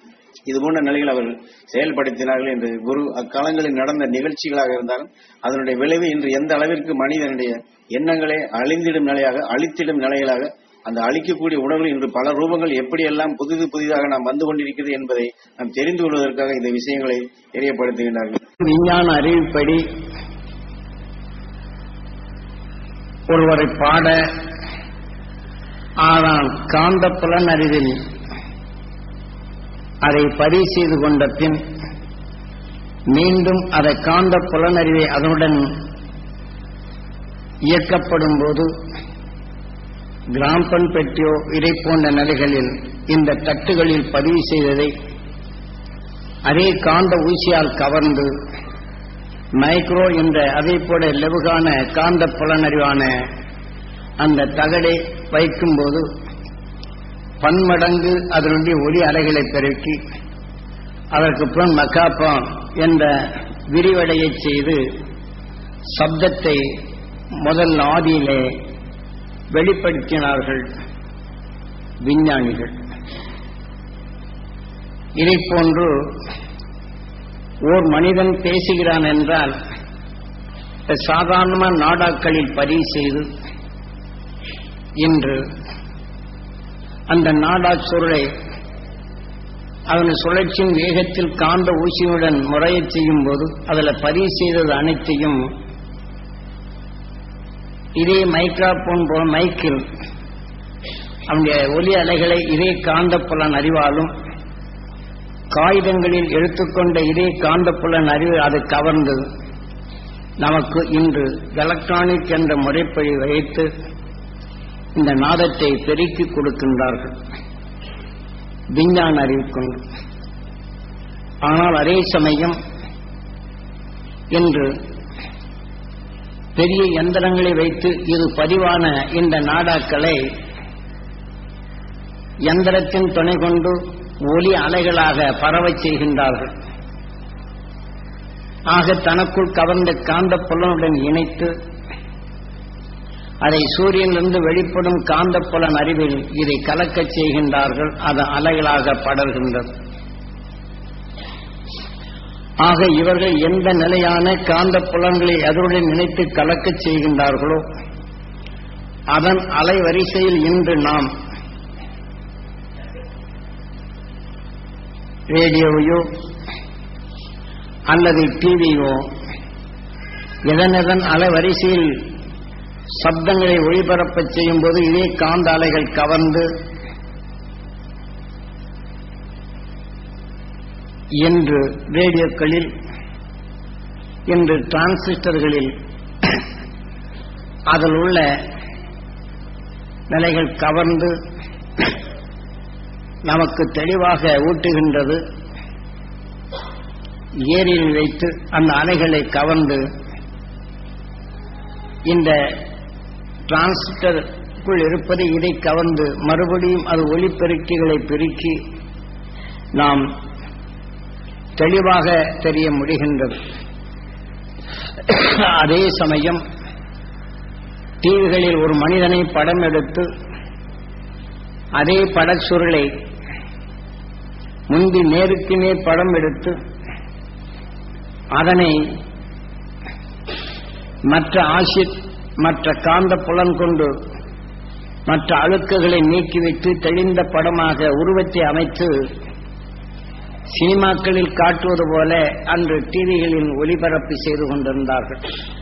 இது போன்ற நிலையில் அவர்கள் செயல்படுத்தினார்கள் என்று குரு அக்காலங்களில் நடந்த நிகழ்ச்சிகளாக இருந்தாலும் அதனுடைய விளைவு இன்று எந்த அளவிற்கு மனிதனுடைய எண்ணங்களை அழிந்திடும் நிலையாக அழித்திடும் நிலைகளாக அந்த அழிக்கக்கூடிய உணவுகள் இன்று பல ரூபங்கள் எப்படியெல்லாம் புதிது புதிதாக நாம் வந்து கொண்டிருக்கிறது என்பதை நாம் தெரிந்து கொள்வதற்காக இந்த விஷயங்களை தெரியப்படுத்துகின்றார்கள் விஞ்ஞான அறிவிப்படி ஒருவரை பாட ஆனால் காந்த புலன் அறிவில் அதை பதிவு செய்து கொண்ட பின் மீண்டும் அதை காந்த புலனறிவை அதனுடன் இயக்கப்படும் போது கிராம்பன் பெட்டியோ இதை போன்ற நிலைகளில் இந்த தட்டுகளில் பதிவு செய்ததை அதே காந்த ஊசியால் கவர்ந்து மைக்ரோ என்ற அதை போல லெவுகான காந்த புலனறிவான அந்த தகடை வைக்கும்போது பன்மடங்கு அதனுடைய ஒளி அலைகளை பெருக்கி அதற்கு பின் மக்காப்பா என்ற விரிவடையை செய்து சப்தத்தை முதல் ஆதியிலே வெளிப்படுத்தினார்கள் விஞ்ஞானிகள் இதை போன்று ஓர் மனிதன் பேசுகிறான் என்றால் சாதாரண நாடாக்களில் பதிவு செய்து இன்று அந்த நாடா சுருளை அதன் சுழற்சியின் வேகத்தில் காந்த ஊசியுடன் முறையச் செய்யும் போது அதில் பதிவு செய்தது அனைத்தையும் இதே மைக்ராபோன் போல மைக்கில் அவனுடைய ஒலி அலைகளை இதே காந்தப்புலன் அறிவாலும் காகிதங்களில் எடுத்துக்கொண்ட இதே காந்தப்புலன் அறிவு அது கவர்ந்து நமக்கு இன்று எலக்ட்ரானிக் என்ற முறைப்படி வைத்து இந்த நாதத்தை பெருக்கி கொடுக்கின்றார்கள் விஞ்ஞான அறிவு கொண்டு ஆனால் அதே சமயம் இன்று பெரிய எந்திரங்களை வைத்து இது பதிவான இந்த நாடாக்களை எந்திரத்தின் துணை கொண்டு ஒலி அலைகளாக பரவச் செய்கின்றார்கள் ஆக தனக்குள் கவர்ந்த காந்த புலனுடன் இணைத்து அதை சூரியனிலிருந்து வெளிப்படும் காந்த புலன் அறிவில் இதை கலக்கச் செய்கின்றார்கள் அது அலைகளாக படர்கின்றது ஆக இவர்கள் எந்த நிலையான காந்த புலன்களை அதனுடன் நினைத்து கலக்கச் செய்கின்றார்களோ அதன் அலைவரிசையில் இன்று நாம் ரேடியோவையோ அல்லது டிவியோ எதனெதன் அலைவரிசையில் சப்தங்களை ஒளிபரப்பச் செய்யும் போது இதே காந்த அலைகள் கவர்ந்து இன்று ரேடியோக்களில் இன்று டிரான்சிஸ்டர்களில் அதில் உள்ள நிலைகள் கவர்ந்து நமக்கு தெளிவாக ஊட்டுகின்றது ஏரியில் வைத்து அந்த அலைகளை கவர்ந்து இந்த டிரான்சிஸ்டருக்குள் இருப்பது இதை கவர்ந்து மறுபடியும் அது ஒளிப்பெருக்கிகளை பெருக்கி நாம் தெளிவாக தெரிய முடிகின்றது அதே சமயம் டிவிகளில் ஒரு மனிதனை படம் எடுத்து அதே படச்சுருளை முந்தி நேருக்கு நேர் படம் எடுத்து அதனை மற்ற ஆசிட் மற்ற காந்த புலன் கொண்டு மற்ற அழுக்குகளை நீக்கிவிட்டு தெளிந்த படமாக உருவத்தை அமைத்து சினிமாக்களில் காட்டுவது போல அன்று டிவிகளில் ஒளிபரப்பு செய்து கொண்டிருந்தார்கள்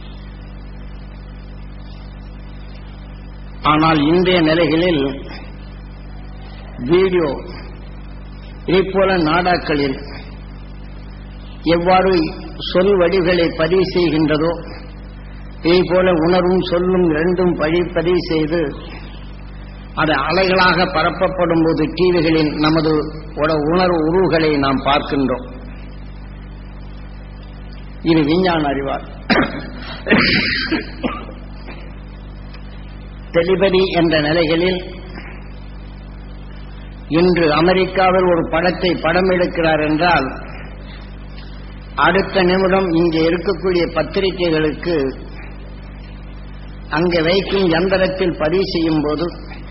ஆனால் இன்றைய நிலைகளில் வீடியோ இதைப்போல நாடாக்களில் எவ்வாறு சொல் வடிகளை பதிவு செய்கின்றதோ இதைப்போல உணர்வும் சொல்லும் இரண்டும் பழி பதிவு செய்து அது அலைகளாக பரப்பப்படும் போது டிவிகளில் நமது உட- உணர்வு உருவுகளை நாம் பார்க்கின்றோம் இது விஞ்ஞான அறிவார் டெலிவரி என்ற நிலைகளில் இன்று அமெரிக்காவில் ஒரு படத்தை படம் எடுக்கிறார் என்றால் அடுத்த நிமிடம் இங்கே இருக்கக்கூடிய பத்திரிகைகளுக்கு அங்கே வைக்கும் யந்திரத்தில் பதிவு செய்யும் போது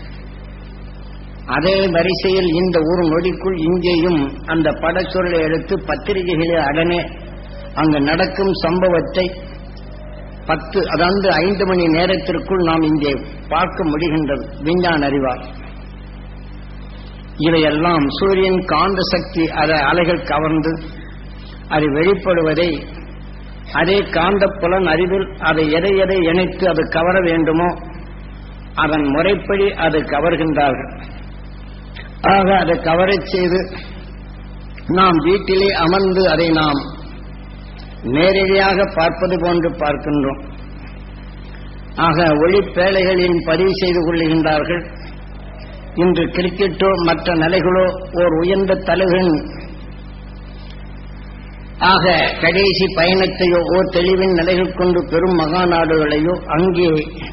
அதே வரிசையில் இந்த ஒரு நொடிக்குள் இங்கேயும் அந்த படச்சொல்லை எடுத்து பத்திரிகைகளில் உடனே அங்கு நடக்கும் சம்பவத்தை பத்து அதாவது ஐந்து மணி நேரத்திற்குள் நாம் இங்கே பார்க்க முடிகின்றது விஞ்ஞான அறிவார் இவையெல்லாம் சூரியன் காந்த சக்தி அதை அலைகள் கவர்ந்து அது வெளிப்படுவதை அதே காந்த புலன் அறிவில் அதை எதை எதை இணைத்து அது கவர வேண்டுமோ அதன் முறைப்படி அது கவர்கின்றார்கள் ஆக அதை கவரச் செய்து நாம் வீட்டிலே அமர்ந்து அதை நாம் நேரடியாக பார்ப்பது போன்று பார்க்கின்றோம் ஆக ஒளிப்பேழைகளில் பதிவு செய்து கொள்ளுகின்றார்கள் இன்று கிரிக்கெட்டோ மற்ற நிலைகளோ ஓர் உயர்ந்த தலைவன் ஆக கடைசி பயணத்தையோ ஓர் தெளிவின் நிலைகள் கொண்டு பெரும் மகாநாடுகளையோ அங்கே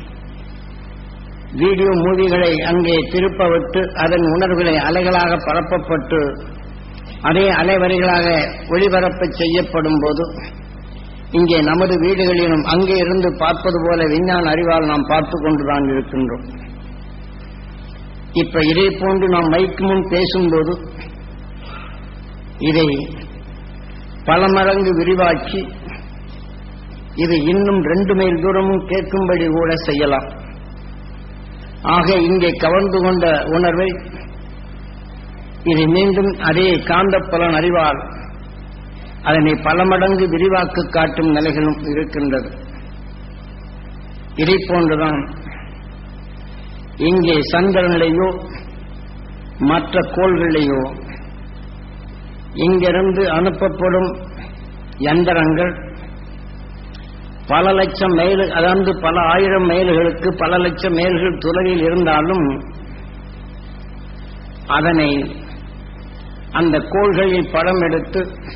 வீடியோ மூவிகளை அங்கே திருப்ப விட்டு அதன் உணர்வுகளை அலைகளாக பரப்பப்பட்டு அதே அலைவரிகளாக ஒளிபரப்பு செய்யப்படும் போது இங்கே நமது வீடுகளிலும் அங்கே இருந்து பார்ப்பது போல விஞ்ஞான அறிவால் நாம் பார்த்து கொண்டுதான் இருக்கின்றோம் இப்ப இதே போன்று நாம் மைக்கு முன் பேசும்போது இதை பல மடங்கு விரிவாக்கி இது இன்னும் ரெண்டு மைல் தூரமும் கேட்கும்படி கூட செய்யலாம் ஆக இங்கே கவர்ந்து கொண்ட உணர்வை இது மீண்டும் அதே காந்த பலன் அறிவால் அதனை பல மடங்கு விரிவாக்கு காட்டும் நிலைகளும் இருக்கின்றது இதை போன்றுதான் இங்கே சந்திரனிலேயோ மற்ற கோள்களிலேயோ இங்கிருந்து அனுப்பப்படும் யந்திரங்கள் பல லட்சம் மைல் அதாவது பல ஆயிரம் மைல்களுக்கு பல லட்சம் மைல்கள் தொலைவில் இருந்தாலும் அதனை அந்த கோள்களில் படம் எடுத்து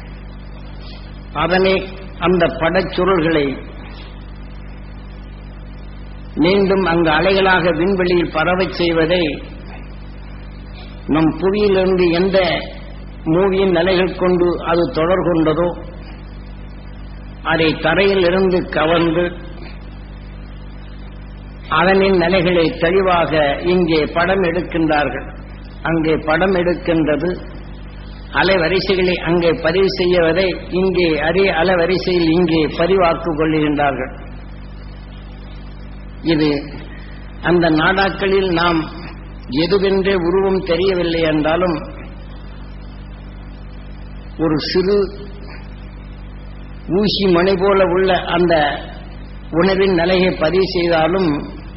அதனை அந்த படச்சுருள்களை மீண்டும் அங்கு அலைகளாக விண்வெளியில் பரவச் செய்வதை நம் புவியிலிருந்து எந்த மூவியின் நிலைகள் கொண்டு அது தொடர் கொண்டதோ அதை தரையில் இருந்து கவர்ந்து அதனின் நிலைகளை தெளிவாக இங்கே படம் எடுக்கின்றார்கள் அங்கே படம் எடுக்கின்றது அலைவரிசைகளை அங்கே பதிவு செய்வதை இங்கே அதே அலைவரிசையில் இங்கே பதிவாக்கிக் கொள்ளுகின்றார்கள் இது அந்த நாடாக்களில் நாம் எதுவென்றே உருவம் தெரியவில்லை என்றாலும் ஒரு சிறு ஊசி மணி போல உள்ள அந்த உணவின் நிலையை பதிவு செய்தாலும்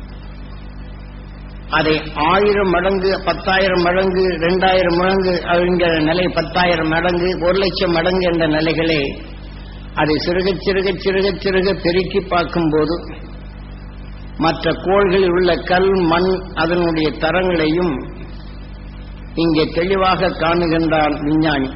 அதை ஆயிரம் மடங்கு பத்தாயிரம் மடங்கு ரெண்டாயிரம் மடங்கு என்கிற நிலை பத்தாயிரம் மடங்கு ஒரு லட்சம் மடங்கு என்ற நிலைகளை அதை சிறுக சிறுக சிறுக சிறுக பெருக்கி பார்க்கும்போது மற்ற கோள்களில் உள்ள கல் மண் அதனுடைய தரங்களையும் இங்கே தெளிவாக காணுகின்றான் விஞ்ஞானி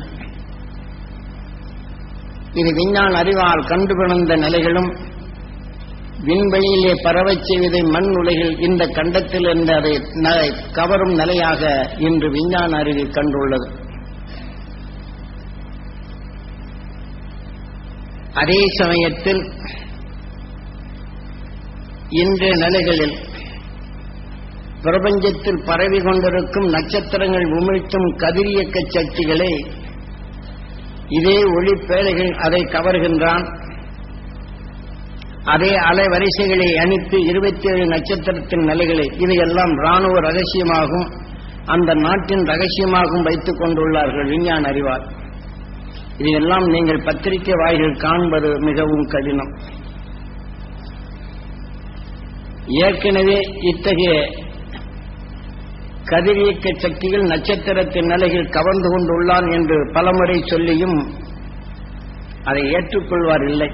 இது விஞ்ஞான அறிவால் கண்டுபிறந்த நிலைகளும் விண்வெளியிலே பரவச் செய்வதை மண் உலகில் இந்த கண்டத்தில் இருந்து அதை ந- கவரும் நிலையாக இன்று விஞ்ஞான அறிவு கண்டுள்ளது அதே சமயத்தில் இன்றைய நிலைகளில் பிரபஞ்சத்தில் பரவி கொண்டிருக்கும் நட்சத்திரங்கள் உமிழ்த்தும் கதிரியக்க சக்திகளை இதே ஒளிப்பேழைகள் அதை கவர்கின்றான் அதே அலைவரிசைகளை அணித்து இருபத்தி ஏழு நட்சத்திரத்தின் நிலைகளை இதையெல்லாம் ராணுவ ரகசியமாகும் அந்த நாட்டின் ரகசியமாகவும் வைத்துக் கொண்டுள்ளார்கள் விஞ்ஞான அறிவால் இதையெல்லாம் நீங்கள் பத்திரிகை வாய்கள் காண்பது மிகவும் கடினம் ஏற்கனவே இத்தகைய கதிரியக்க சக்திகள் நட்சத்திரத்தின் நிலையில் கவர்ந்து கொண்டுள்ளான் என்று பலமுறை சொல்லியும் அதை ஏற்றுக்கொள்வார் இல்லை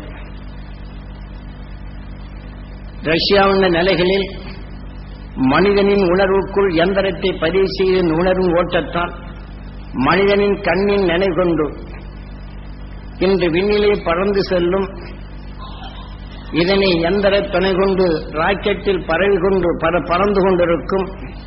ரஷ்யாவின் நிலைகளில் மனிதனின் உணர்வுக்குள் எந்திரத்தை பதிவு செய்து உணர்வும் ஓட்டத்தால் மனிதனின் கண்ணின் நிலை கொண்டு இன்று விண்ணிலே பறந்து செல்லும் இதனை எந்திர துணை கொண்டு ராக்கெட்டில் பரவி கொண்டு பற- பறந்து கொண்டிருக்கும்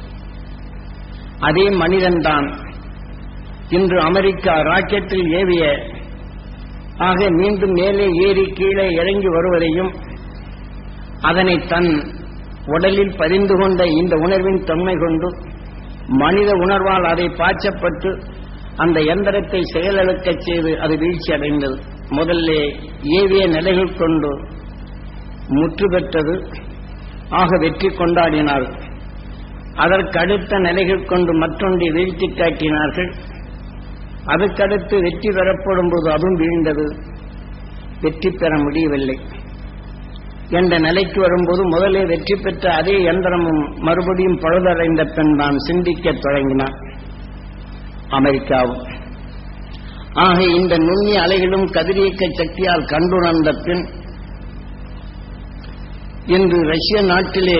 அதே மனிதன்தான் இன்று அமெரிக்கா ராக்கெட்டில் ஏவிய ஆக மீண்டும் மேலே ஏறி கீழே இறங்கி வருவதையும் அதனை தன் உடலில் பதிந்து கொண்ட இந்த உணர்வின் தன்மை கொண்டு மனித உணர்வால் அதை பாய்ச்சப்பட்டு அந்த எந்திரத்தை செயலிழக்கச் செய்து அது வீழ்ச்சி அடைந்தது முதல்ல ஏவிய நிலைகள் கொண்டு முற்று பெற்றது ஆக வெற்றி கொண்டாடினார் அதற்கு அடுத்த நிலைகள் கொண்டு மற்றொன்றை வீழ்த்தி காட்டினார்கள் அதற்கடுத்து வெற்றி பெறப்படும் போது அதுவும் வீழ்ந்தது வெற்றி பெற முடியவில்லை என்ற நிலைக்கு வரும்போது முதலே வெற்றி பெற்ற அதே யந்திரமும் மறுபடியும் பழுதடைந்த பின் தான் சிந்திக்கத் தொடங்கினார் அமெரிக்காவும் ஆக இந்த நுண்ணிய அலைகளும் கதிரியக்க சக்தியால் கண்டுணர்ந்த பின் இன்று ரஷ்ய நாட்டிலே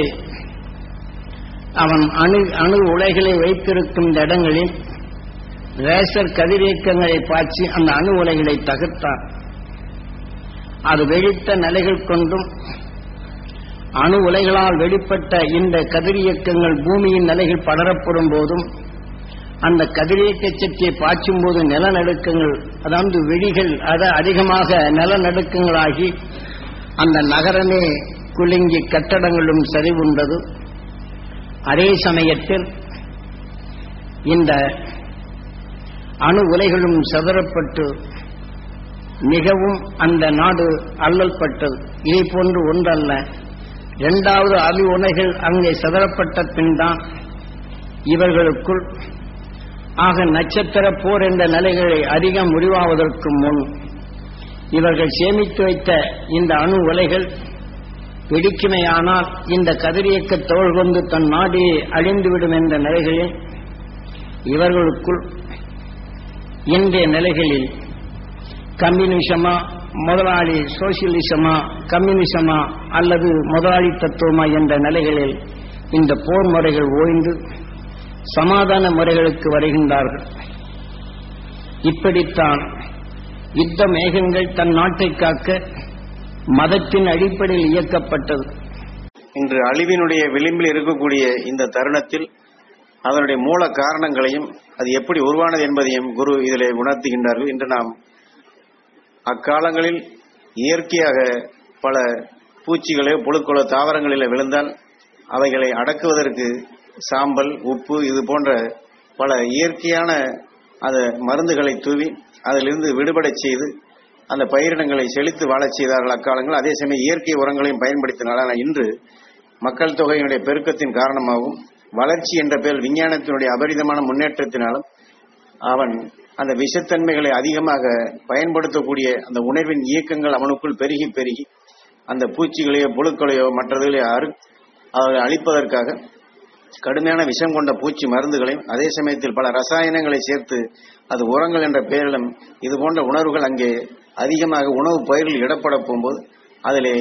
அவன் அணு அணு உலைகளை வைத்திருக்கும் இந்த இடங்களில் ரேசர் கதிரியக்கங்களை பாய்ச்சி அந்த அணு உலைகளை தகர்த்தான் அது வெடித்த நிலைகள் கொண்டும் அணு உலைகளால் வெளிப்பட்ட இந்த கதிரியக்கங்கள் பூமியின் நிலைகள் படரப்படும் போதும் அந்த கதிரியக்க சக்தியை பாய்ச்சும் போது நிலநடுக்கங்கள் அதாவது வெடிகள் அத அதிகமாக நிலநடுக்கங்களாகி அந்த நகரமே குலுங்கி கட்டடங்களும் சரிவுண்டது அதே சமயத்தில் இந்த அணு உலைகளும் சிதறப்பட்டு மிகவும் அந்த நாடு அல்லல்பட்டது இதை போன்று ஒன்றல்ல இரண்டாவது அணு உலைகள் அங்கே சிதறப்பட்ட பின்தான் இவர்களுக்குள் ஆக நட்சத்திர போர் என்ற நிலைகளை அதிகம் முடிவாவதற்கு முன் இவர்கள் சேமித்து வைத்த இந்த அணு உலைகள் வெடிக்குமையானால் இந்த கதிரியக்க தோல் கொண்டு தன் நாடியை அழிந்துவிடும் என்ற நிலைகளில் இவர்களுக்குள் இன்றைய நிலைகளில் கம்யூனிசமா முதலாளி சோசியலிசமா கம்யூனிசமா அல்லது முதலாளி தத்துவமா என்ற நிலைகளில் இந்த போர் முறைகள் ஓய்ந்து சமாதான முறைகளுக்கு வருகின்றார்கள் இப்படித்தான் யுத்த மேகங்கள் தன் நாட்டை காக்க மதத்தின் அடிப்படையில் இயக்கப்பட்டது இன்று அழிவினுடைய விளிம்பில் இருக்கக்கூடிய இந்த தருணத்தில் அதனுடைய மூல காரணங்களையும் அது எப்படி உருவானது என்பதையும் குரு இதிலே உணர்த்துகின்றார்கள் இன்று நாம் அக்காலங்களில் இயற்கையாக பல பூச்சிகளோ புழுக்களோ தாவரங்களில் விழுந்தால் அவைகளை அடக்குவதற்கு சாம்பல் உப்பு இது போன்ற பல இயற்கையான அந்த மருந்துகளை தூவி அதிலிருந்து விடுபடச் செய்து அந்த பயிரினங்களை செழித்து வாழச் செய்தார்கள் அக்காலங்கள் அதே சமயம் இயற்கை உரங்களையும் பயன்படுத்தினார் ஆனால் இன்று மக்கள் தொகையினுடைய பெருக்கத்தின் காரணமாகவும் வளர்ச்சி என்ற பெயர் விஞ்ஞானத்தினுடைய அபரிதமான முன்னேற்றத்தினாலும் அவன் அந்த விஷத்தன்மைகளை அதிகமாக பயன்படுத்தக்கூடிய அந்த உணர்வின் இயக்கங்கள் அவனுக்குள் பெருகி பெருகி அந்த பூச்சிகளையோ புழுக்களையோ மற்றதுகளையோ அறு அவர்களை அழிப்பதற்காக கடுமையான விஷம் கொண்ட பூச்சி மருந்துகளையும் அதே சமயத்தில் பல ரசாயனங்களை சேர்த்து அது உரங்கள் என்ற பெயரிலும் இது போன்ற உணர்வுகள் அங்கே அதிகமாக உணவு பயிர்கள் இடப்பட போகும்போது அதிலே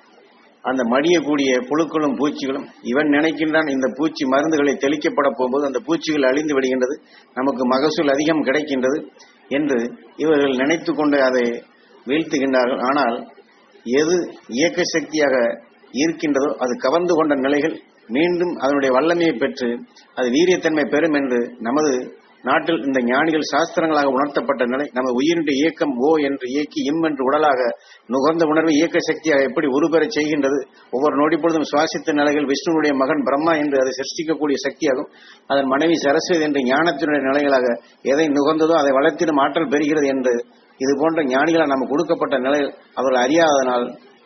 அந்த மடியக்கூடிய புழுக்களும் பூச்சிகளும் இவன் நினைக்கின்றான் இந்த பூச்சி மருந்துகளை தெளிக்கப்பட போகும்போது அந்த பூச்சிகள் அழிந்து விடுகின்றது நமக்கு மகசூல் அதிகம் கிடைக்கின்றது என்று இவர்கள் நினைத்து கொண்டு அதை வீழ்த்துகின்றார்கள் ஆனால் எது இயக்க சக்தியாக இருக்கின்றதோ அது கவர்ந்து கொண்ட நிலைகள் மீண்டும் அதனுடைய வல்லமையை பெற்று அது வீரியத்தன்மை பெறும் என்று நமது நாட்டில் இந்த ஞானிகள் சாஸ்திரங்களாக உணர்த்தப்பட்ட நிலை நம்ம உயிரினுடைய இயக்கம் ஓ என்று இயக்கி இம் என்று உடலாக நுகர்ந்த உணர்வு இயக்க சக்தியாக எப்படி உருபெறச் செய்கின்றது ஒவ்வொரு நொடி பொழுதும் சுவாசித்த நிலைகள் விஷ்ணுனுடைய மகன் பிரம்மா என்று அதை சிருஷ்டிக்கக்கூடிய சக்தியாகும் அதன் மனைவி சரஸ்வதி என்ற ஞானத்தினுடைய நிலைகளாக எதை நுகர்ந்ததோ அதை வளர்த்திடும் ஆற்றல் பெறுகிறது என்று இது போன்ற ஞானிகளால் நமக்கு கொடுக்கப்பட்ட நிலையில் அவர்கள் அறியாததனால்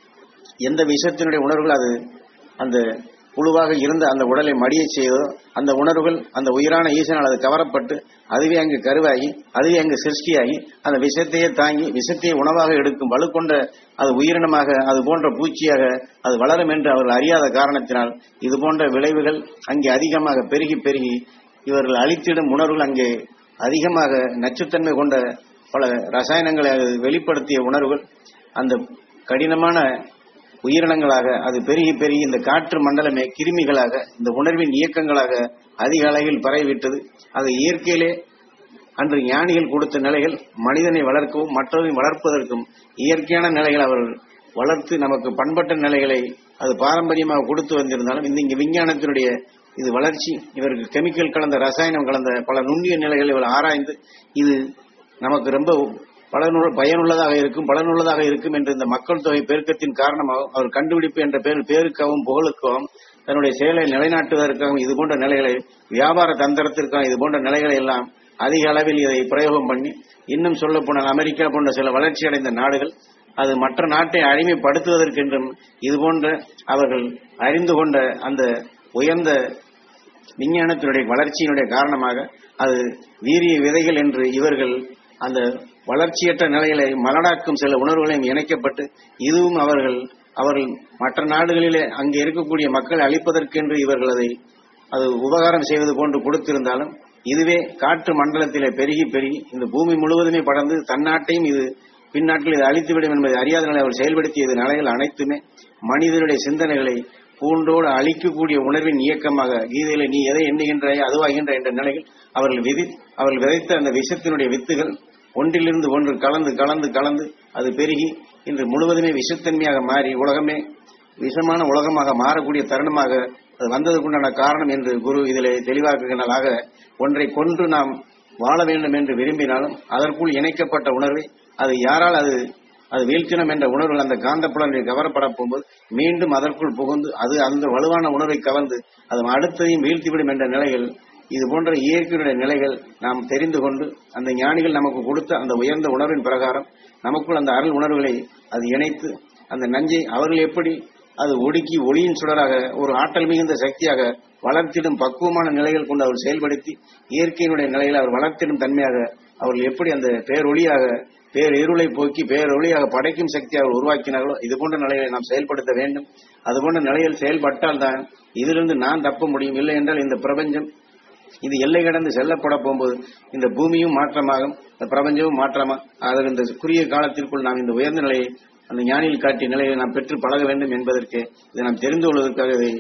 எந்த விஷயத்தினுடைய உணர்வுகள் அது அந்த புழுவாக இருந்த அந்த உடலை மடியச் செய்தோ அந்த உணர்வுகள் அந்த உயிரான ஈசனால் அது கவரப்பட்டு அதுவே அங்கு கருவாகி அதுவே அங்கு சிருஷ்டியாகி அந்த விஷத்தையே தாங்கி விஷத்தையே உணவாக எடுக்கும் வலுக்கொண்ட அது உயிரினமாக அது போன்ற பூச்சியாக அது வளரும் என்று அவர்கள் அறியாத காரணத்தினால் இது போன்ற விளைவுகள் அங்கே அதிகமாக பெருகி பெருகி இவர்கள் அளித்திடும் உணர்வுகள் அங்கே அதிகமாக நச்சுத்தன்மை கொண்ட பல ரசாயனங்களை அது வெளிப்படுத்திய உணர்வுகள் அந்த கடினமான உயிரினங்களாக அது பெருகி பெருகி இந்த காற்று மண்டலமே கிருமிகளாக இந்த உணர்வின் இயக்கங்களாக அதிக அளவில் பரவிவிட்டது அது இயற்கையிலே அன்று ஞானிகள் கொடுத்த நிலைகள் மனிதனை வளர்க்கவும் மற்றவரை வளர்ப்பதற்கும் இயற்கையான நிலைகள் அவர்கள் வளர்த்து நமக்கு பண்பட்ட நிலைகளை அது பாரம்பரியமாக கொடுத்து வந்திருந்தாலும் இந்த இங்க விஞ்ஞானத்தினுடைய இது வளர்ச்சி இவருக்கு கெமிக்கல் கலந்த ரசாயனம் கலந்த பல நுண்ணிய நிலைகளை இவர் ஆராய்ந்து இது நமக்கு ரொம்ப பலனுள்ள பயனுள்ளதாக இருக்கும் பலனுள்ளதாக இருக்கும் என்று இந்த மக்கள் தொகை பெருக்கத்தின் காரணமாக அவர் கண்டுபிடிப்பு என்ற பேர் பேருக்காகவும் புகழுக்காகவும் தன்னுடைய செயலை நிலைநாட்டுவதற்காகவும் இது போன்ற நிலைகளை வியாபார தந்திரத்திற்காக இது போன்ற நிலைகளை எல்லாம் அதிக அளவில் இதை பிரயோகம் பண்ணி இன்னும் சொல்ல போனால் அமெரிக்கா போன்ற சில வளர்ச்சி அடைந்த நாடுகள் அது மற்ற நாட்டை அடிமைப்படுத்துவதற்கென்றும் இது போன்ற அவர்கள் அறிந்து கொண்ட அந்த உயர்ந்த விஞ்ஞானத்தினுடைய வளர்ச்சியினுடைய காரணமாக அது வீரிய விதைகள் என்று இவர்கள் அந்த வளர்ச்சியற்ற நிலைகளை மலடாக்கும் சில உணர்வுகளையும் இணைக்கப்பட்டு இதுவும் அவர்கள் அவர்கள் மற்ற நாடுகளிலே அங்கே இருக்கக்கூடிய மக்களை அழிப்பதற்கென்று இவர்கள் அதை அது உபகாரம் செய்வது போன்று கொடுத்திருந்தாலும் இதுவே காற்று மண்டலத்திலே பெருகி பெருகி இந்த பூமி முழுவதுமே படர்ந்து தன்னாட்டையும் இது பின்னாட்டில் இது அழித்துவிடும் என்பதை அறியாத நிலை அவர் செயல்படுத்திய இது நிலைகள் அனைத்துமே மனிதனுடைய சிந்தனைகளை பூண்டோடு அழிக்கக்கூடிய உணர்வின் இயக்கமாக கீதையில நீ எதை எண்ணுகின்றாய் அதுவாகின்ற என்ற நிலையில் அவர்கள் விதி அவர்கள் விதைத்த அந்த விஷத்தினுடைய வித்துகள் ஒன்றிலிருந்து ஒன்று கலந்து கலந்து கலந்து அது பெருகி இன்று முழுவதுமே விஷத்தன்மையாக மாறி உலகமே விஷமான உலகமாக மாறக்கூடிய தருணமாக அது வந்ததுக்குண்டான காரணம் என்று குரு இதிலே தெளிவாக்குகின்றனாக ஒன்றை கொன்று நாம் வாழ வேண்டும் என்று விரும்பினாலும் அதற்குள் இணைக்கப்பட்ட உணர்வை அது யாரால் அது அது வீழ்த்தினம் என்ற உணர்வுகள் அந்த காந்தப்புலனில் கவரப்பட போகும்போது மீண்டும் அதற்குள் புகுந்து அது அந்த வலுவான உணர்வை கவர்ந்து அது அடுத்ததையும் வீழ்த்திவிடும் என்ற நிலைகள் இது போன்ற இயற்கையுடைய நிலைகள் நாம் தெரிந்து கொண்டு அந்த ஞானிகள் நமக்கு கொடுத்த அந்த உயர்ந்த உணர்வின் பிரகாரம் நமக்குள் அந்த அருள் உணர்வுகளை அது இணைத்து அந்த நஞ்சை அவர்கள் எப்படி அது ஒடுக்கி ஒளியின் சுடராக ஒரு ஆற்றல் மிகுந்த சக்தியாக வளர்த்திடும் பக்குவமான நிலைகள் கொண்டு அவர் செயல்படுத்தி இயற்கையினுடைய நிலையில் அவர் வளர்த்திடும் தன்மையாக அவர்கள் எப்படி அந்த பேரொளியாக பேரிருளை போக்கி பேரொளியாக படைக்கும் சக்தி அவர் உருவாக்கினார்களோ இது போன்ற நிலைகளை நாம் செயல்படுத்த வேண்டும் அது போன்ற நிலையில் செயல்பட்டால் தான் இதிலிருந்து நான் தப்ப முடியும் இல்லை என்றால் இந்த பிரபஞ்சம் இது எல்லை கடந்து செல்லப்பட போகும்போது இந்த பூமியும் மாற்றமாகும் இந்த பிரபஞ்சமும் மாற்றமா அதில் இந்த குறுகிய காலத்திற்குள் நாம் இந்த உயர்ந்த நிலையை அந்த ஞானியில் காட்டிய நிலையை நாம் பெற்று பழக வேண்டும் என்பதற்கு இதை நாம் தெரிந்து கொள்வதற்காக இதை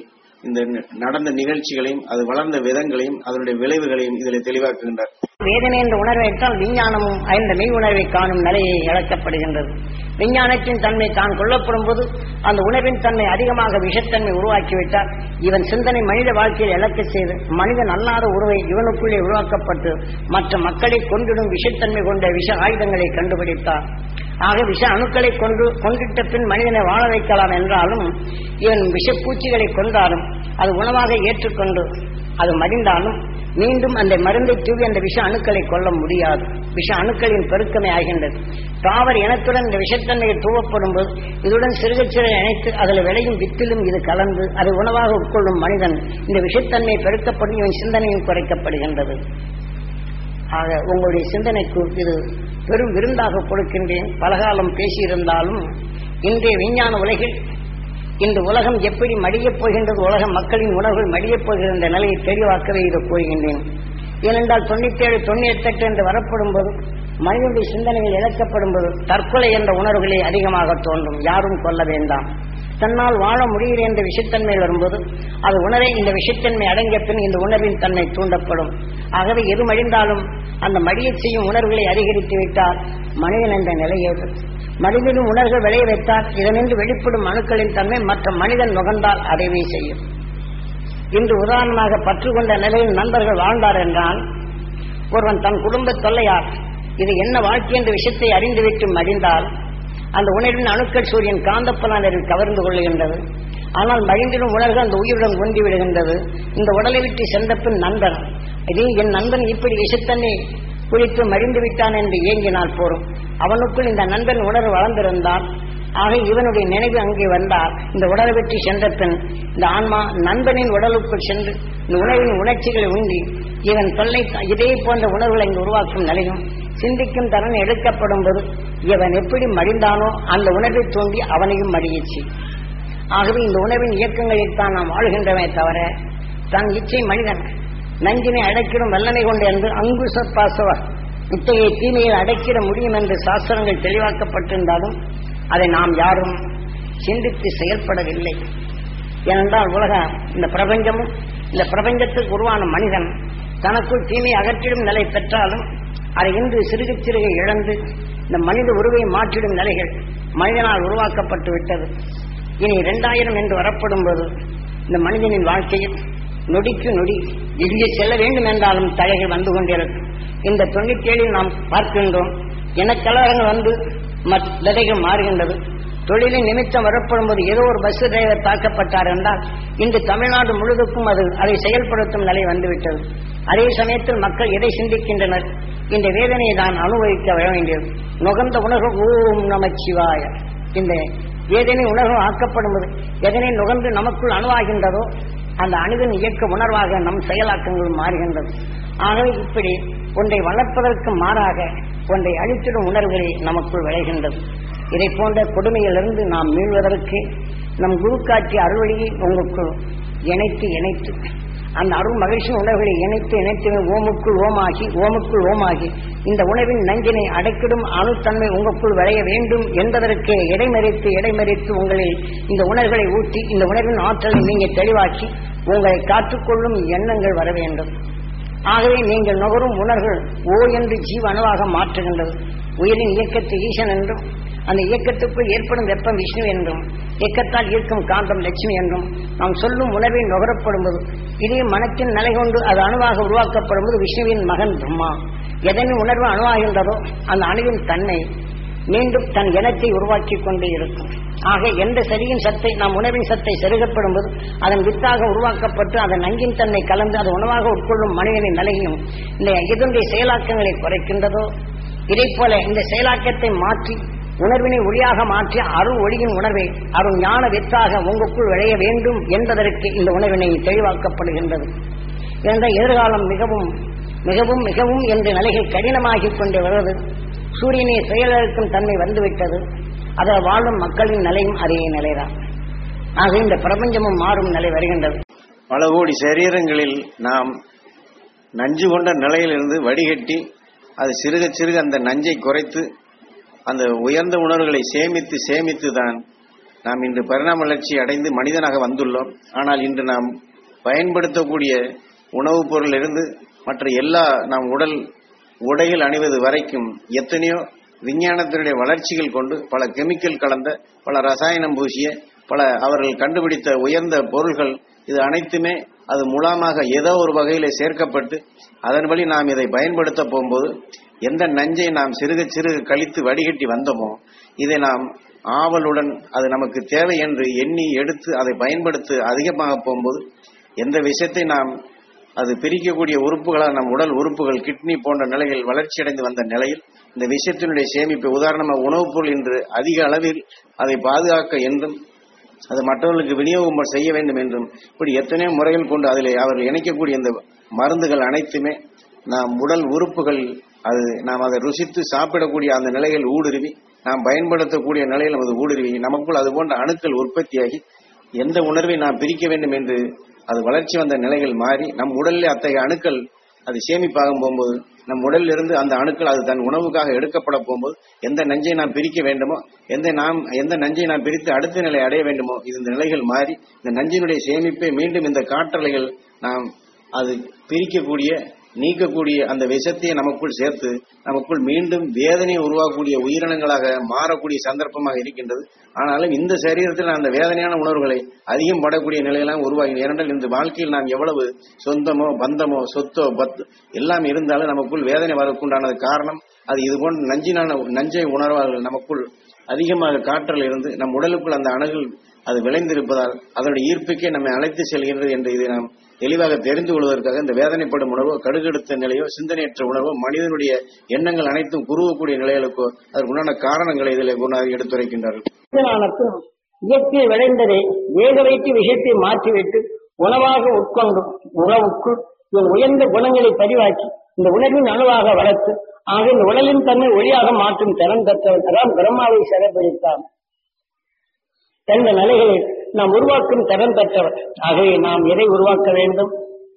இந்த ந- நடந்த நிகழ்ச்சிகளையும் அது வளர்ந்த விதங்களையும் அதனுடைய விளைவுகளையும் இதில் தெளிவாக்குகின்றார் வேதனை என்ற உணர்வை வைத்தால் விஞ்ஞானமும் அந்த மெய் உணர்வை காணும் நிலையை இழக்கப்படுகின்றது விஞ்ஞானத்தின் தன்மை தான் கொல்லப்படும் போது அந்த உணர்வின் தன்மை அதிகமாக விஷத்தன்மை உருவாக்கிவிட்டால் இவன் சிந்தனை மனித வாழ்க்கையில் இழக்க செய்து மனிதன் அல்லாத உருவை இவனுக்குள்ளே உருவாக்கப்பட்டு மற்ற மக்களை கொண்டிடும் விஷத்தன்மை கொண்ட விஷ ஆயுதங்களை கண்டுபிடித்தார் ஆக விஷ அணுக்களை கொண்டு கொண்டிட்ட பின் மனிதனை வாழ வைக்கலாம் என்றாலும் இவன் விஷப்பூச்சிகளை கொண்டாலும் அது உணவாக ஏற்றுக்கொண்டு அது மடிந்தாலும் மீண்டும் அந்த மருந்தை தூவி அந்த விஷ அணுக்களை கொல்ல முடியாது விஷ அணுக்களின் பெருக்கமே ஆகின்றது தாவர இனத்துடன் இந்த விஷத்தன்மையை தூவப்படும் போது இதுடன் சிறுக சிறு இணைத்து அதில் விளையும் வித்திலும் இது கலந்து அதை உணவாக உட்கொள்ளும் மனிதன் இந்த விஷத்தன்மை பெருக்கப்படும் இவன் சிந்தனையும் குறைக்கப்படுகின்றது ஆக உங்களுடைய சிந்தனைக்கு இது பெரும் விருந்தாக கொடுக்கின்றேன் பலகாலம் பேசியிருந்தாலும் இன்றைய விஞ்ஞான உலகில் இந்த உலகம் எப்படி மடியப் போகின்றது உலக மக்களின் உணர்வுகள் மடியப் போகிற இந்த நிலையை தெளிவாக்கவே இதை போகின்றேன் ஏனென்றால் தொண்ணூத்தேழு தொண்ணூத்தெட்டு என்று வரப்படும் போது மனிதனுடைய சிந்தனைகள் இழக்கப்படும் போது தற்கொலை என்ற உணர்வுகளே அதிகமாக தோன்றும் யாரும் கொல்ல வேண்டாம் தன்னால் வாழ முடிகிற என்ற விஷத்தன்மையில் வரும்போது அது உணரை இந்த விஷத்தன்மை அடங்கிய பின் இந்த உணர்வின் தன்மை தூண்டப்படும் ஆகவே எது மடிந்தாலும் அந்த மடியச் செய்யும் உணர்வுகளை அதிகரித்து விட்டால் மனிதன் என்ற நிலையேது மனிதனின் உணர்வுகள் விளைய வைத்தால் இதனின்று வெளிப்படும் அணுக்களின் தன்மை மற்ற மனிதன் நுகர்ந்தால் அதைவே செய்யும் இன்று உதாரணமாக பற்று கொண்ட நிலையில் நண்பர்கள் வாழ்ந்தார் என்றால் ஒருவன் தன் குடும்ப தொல்லையால் இது என்ன வாழ்க்கை என்ற விஷயத்தை அறிந்துவிட்டு மடிந்தால் அந்த உணர்வின் அணுக்கள் சூரியன் காந்தப்பலானரில் கவர்ந்து கொள்ளுகின்றது ஆனால் மழிந்திடும் உணர்வு அந்த உயிருடன் ஒன்றி விடுகின்றது இந்த உடலை விட்டு சென்ற பின் நண்பன் இது என் நண்பன் இப்படி விஷத்தன்னை குளித்து மடிந்து விட்டான் என்று ஏங்கினால் போரும் அவனுக்குள் இந்த நண்பன் உணர்வு வளர்ந்திருந்தால் ஆக இவனுடைய நினைவு அங்கே வந்தால் இந்த உடலை விட்டு சென்ற பின் இந்த ஆன்மா நண்பனின் உடலுக்குள் சென்று இந்த உணவின் உணர்ச்சிகளை உண்டி இவன் தொல்லை இதே போன்ற உணர்வுகளை இங்கு உருவாக்கும் நிலையும் சிந்திக்கும் தரன் எடுக்கப்படும் போது இவன் எப்படி மடிந்தானோ அந்த உணர்வை தோண்டி அவனையும் மடியிச்சு ஆகவே இந்த உணவின் இயக்கங்களில் தான் நாம் வாழ்கின்றமே தவிர தன் இச்சை மனிதன் நஞ்சினை அடைக்கிடும் வல்லமை கொண்டு என்று அங்குச பாசவ இத்தகைய தீமையை அடைக்கிட முடியும் என்று சாஸ்திரங்கள் தெளிவாக்கப்பட்டிருந்தாலும் அதை நாம் யாரும் சிந்தித்து செயல்படவில்லை ஏனென்றால் உலக இந்த பிரபஞ்சமும் இந்த பிரபஞ்சத்துக்கு உருவான மனிதன் தனக்குள் தீமையை அகற்றிடும் நிலை பெற்றாலும் அதை இன்று சிறுக சிறுக இழந்து இந்த மனித உருவை மாற்றிடும் நிலைகள் மனிதனால் உருவாக்கப்பட்டு விட்டது இனி இரண்டாயிரம் என்று வரப்படும் போது இந்த மனிதனின் வாழ்க்கையில் நொடிக்கு நொடி எங்கே செல்ல வேண்டும் என்றாலும் தடைகள் வந்து கொண்டிருக்கும் இந்த தொண்ணூத்தி ஏழில் நாம் பார்க்கின்றோம் இனக்கலவரங்கள் வந்து மத் விதைகள் மாறுகின்றது தொழிலின் நிமித்தம் வரப்படும் போது ஏதோ ஒரு பஸ் டிரைவர் தாக்கப்பட்டார் என்றால் இன்று தமிழ்நாடு முழுதுக்கும் அது அதை செயல்படுத்தும் நிலை வந்துவிட்டது அதே சமயத்தில் மக்கள் எதை சிந்திக்கின்றனர் இந்த வேதனையை தான் அனுபவிக்க வர வேண்டியது நுகர்ந்த உணர்வு ஓம் நமச்சிவாய இந்த வேதனை உணர்வு ஆக்கப்படும்போது எதனை நுகர்ந்து நமக்குள் அணுவாகின்றதோ அந்த அணுவின் இயக்க உணர்வாக நம் செயலாக்கங்கள் மாறுகின்றது ஆகவே இப்படி ஒன்றை வளர்ப்பதற்கு மாறாக ஒன்றை அழித்திடும் உணர்வுகளை நமக்குள் விளைகின்றது இதை போன்ற கொடுமையிலிருந்து நாம் மீள்வதற்கு நம் குரு காட்டிய அருள்வழியை உங்களுக்குள் இணைத்து இணைத்து அந்த அருள் மகிழ்ச்சி உணர்வுகளை இணைத்து இணைத்து ஓமுக்குள் ஓமாகி ஓமுக்குள் ஓமாகி இந்த உணவின் நஞ்சினை அடைக்கிடும் அணுத்தன்மை உங்களுக்குள் விளைய வேண்டும் என்பதற்கு இடைமறித்து இடைமறித்து உங்களில் இந்த உணர்வுகளை ஊட்டி இந்த உணர்வின் ஆற்றலை நீங்கள் தெளிவாக்கி உங்களை காத்துக்கொள்ளும் எண்ணங்கள் வர வேண்டும் ஆகவே நீங்கள் நுகரும் உணர்வுகள் ஓ என்று ஜீவ அணுவாக மாற்றுகின்றது உயிரின் இயக்கத்தை ஈசன் என்றும் அந்த இயக்கத்துக்குள் ஏற்படும் வெப்பம் விஷ்ணு என்றும் இயக்கத்தால் ஈர்க்கும் காந்தம் லட்சுமி என்றும் நாம் சொல்லும் உணர்வை நுகரப்படும்போது இதே மனத்தின் நிலை கொண்டு அது அணுவாக உருவாக்கப்படும் போது விஷ்ணுவின் மகன் பிரம்மா எதனின் உணர்வு அணுவாகின்றதோ அந்த அணுவின் தன்மை மீண்டும் தன் இனத்தை உருவாக்கி கொண்டே இருக்கும் ஆக எந்த செடியின் சத்தை நாம் உணவின் சத்தை செருகப்படும் போது அதன் வித்தாக உருவாக்கப்பட்டு அதன் நங்கின் தன்மை கலந்து அது உணவாக உட்கொள்ளும் மனிதனின் நிலையும் இந்த இதனுடைய செயலாக்கங்களை குறைக்கின்றதோ இதை போல இந்த செயலாக்கத்தை மாற்றி உணர்வினை ஒளியாக மாற்றி அருள் ஒளியின் உணர்வை அருள் ஞான வித்தாக உங்களுக்குள் விளைய வேண்டும் என்பதற்கு இந்த உணர்வினை தெளிவாக்கப்படுகின்றது என்ற எதிர்காலம் மிகவும் மிகவும் மிகவும் என்ற நிலைகள் கடினமாகிக் கொண்டே வருவது சூரியனை செயலிழக்கும் தன்மை வந்துவிட்டது அதை வாழும் மக்களின் நிலையும் அதே நிலைதான் ஆக இந்த பிரபஞ்சமும் மாறும் நிலை வருகின்றது பல கோடி சரீரங்களில் நாம் நஞ்சு கொண்ட நிலையிலிருந்து வடிகட்டி அது சிறுக சிறுக அந்த நஞ்சை குறைத்து அந்த உயர்ந்த உணர்வுகளை சேமித்து சேமித்து தான் நாம் இன்று பரிணாம வளர்ச்சி அடைந்து மனிதனாக வந்துள்ளோம் ஆனால் இன்று நாம் பயன்படுத்தக்கூடிய உணவுப் பொருளிலிருந்து மற்ற எல்லா நாம் உடல் உடையில் அணிவது வரைக்கும் எத்தனையோ விஞ்ஞானத்தினுடைய வளர்ச்சிகள் கொண்டு பல கெமிக்கல் கலந்த பல ரசாயனம் பூசிய பல அவர்கள் கண்டுபிடித்த உயர்ந்த பொருள்கள் இது அனைத்துமே அது மூலமாக ஏதோ ஒரு வகையிலே சேர்க்கப்பட்டு அதன் வழி நாம் இதை பயன்படுத்த போகும்போது எந்த நஞ்சை நாம் சிறுக சிறுக கழித்து வடிகட்டி வந்தோமோ இதை நாம் ஆவலுடன் அது நமக்கு தேவை என்று எண்ணி எடுத்து அதை பயன்படுத்த அதிகமாக போகும்போது எந்த விஷயத்தை நாம் அது பிரிக்கக்கூடிய உறுப்புகளாக நம் உடல் உறுப்புகள் கிட்னி போன்ற நிலைகள் வளர்ச்சியடைந்து வந்த நிலையில் இந்த விஷயத்தினுடைய சேமிப்பு உதாரணமாக உணவுப் பொருள் இன்று அதிக அளவில் அதை பாதுகாக்க என்றும் அது மற்றவர்களுக்கு விநியோகம் செய்ய வேண்டும் என்றும் இப்படி எத்தனையோ முறைகள் கொண்டு அதில் அவர்கள் இணைக்கக்கூடிய இந்த மருந்துகள் அனைத்துமே நாம் உடல் உறுப்புகள் அது நாம் அதை ருசித்து சாப்பிடக்கூடிய அந்த நிலைகள் ஊடுருவி நாம் பயன்படுத்தக்கூடிய நிலையில் நமது ஊடுருவி நமக்குள் அது போன்ற அணுக்கள் உற்பத்தியாகி எந்த உணர்வை நாம் பிரிக்க வேண்டும் என்று அது வளர்ச்சி வந்த நிலைகள் மாறி நம் உடலில் அத்தகைய அணுக்கள் அது சேமிப்பாகும் போகும்போது நம் உடலில் இருந்து அந்த அணுக்கள் அது தன் உணவுக்காக எடுக்கப்பட போகும்போது எந்த நஞ்சை நாம் பிரிக்க வேண்டுமோ எந்த நாம் எந்த நஞ்சை நாம் பிரித்து அடுத்த நிலை அடைய வேண்டுமோ இது இந்த நிலைகள் மாறி இந்த நஞ்சினுடைய சேமிப்பை மீண்டும் இந்த காற்றலைகள் நாம் அது பிரிக்கக்கூடிய நீக்கக்கூடிய அந்த விஷத்தை நமக்குள் சேர்த்து நமக்குள் மீண்டும் வேதனையை உருவாக்கக்கூடிய உயிரினங்களாக மாறக்கூடிய சந்தர்ப்பமாக இருக்கின்றது ஆனாலும் இந்த சரீரத்தில் அந்த வேதனையான உணர்வுகளை அதிகம் படக்கூடிய நிலையெல்லாம் உருவாகி ஏனென்றால் இந்த வாழ்க்கையில் நாம் எவ்வளவு சொந்தமோ பந்தமோ சொத்தோ பத்து எல்லாம் இருந்தாலும் நமக்குள் வேதனை வரக்குண்டானது காரணம் அது இது போன்ற நஞ்சினான நஞ்சை உணர்வார்கள் நமக்குள் அதிகமாக காற்றல் இருந்து நம் உடலுக்குள் அந்த அணுகள் அது விளைந்திருப்பதால் அதனுடைய ஈர்ப்புக்கே நம்மை அழைத்து செல்கின்றது என்று இதை நாம் தெளிவாக தெரிந்து கொள்வதற்காக இந்த வேதனைப்படும் உணர்வோ கடுகெடுத்த நிலையோ சிந்தனையற்ற உணர்வோ மனிதனுடைய எண்ணங்கள் அனைத்தும் குருவக்கூடிய நிலைகளுக்கோ அதற்குண்டான காரணங்களை இதில் குணாதி எடுத்துரைக்கின்றார்கள் மனிதனானத்தும் இயற்கை விளைந்ததை வேக வைத்து விஷயத்தை மாற்றிவிட்டு உணவாக உட்கொண்டும் உணவுக்கு இவன் உயர்ந்த குணங்களை பதிவாக்கி இந்த உணர்வின் அணுவாக வளர்த்து ஆக இந்த உடலின் தன்மை ஒளியாக மாற்றும் திறன் பெற்றவன் அதான் பிரம்மாவை சிறைப்பிடித்தான் என்ற நிலைகளை நாம் உருவாக்கும் திறன் பெற்றவர் ஆகவே நாம் எதை உருவாக்க வேண்டும்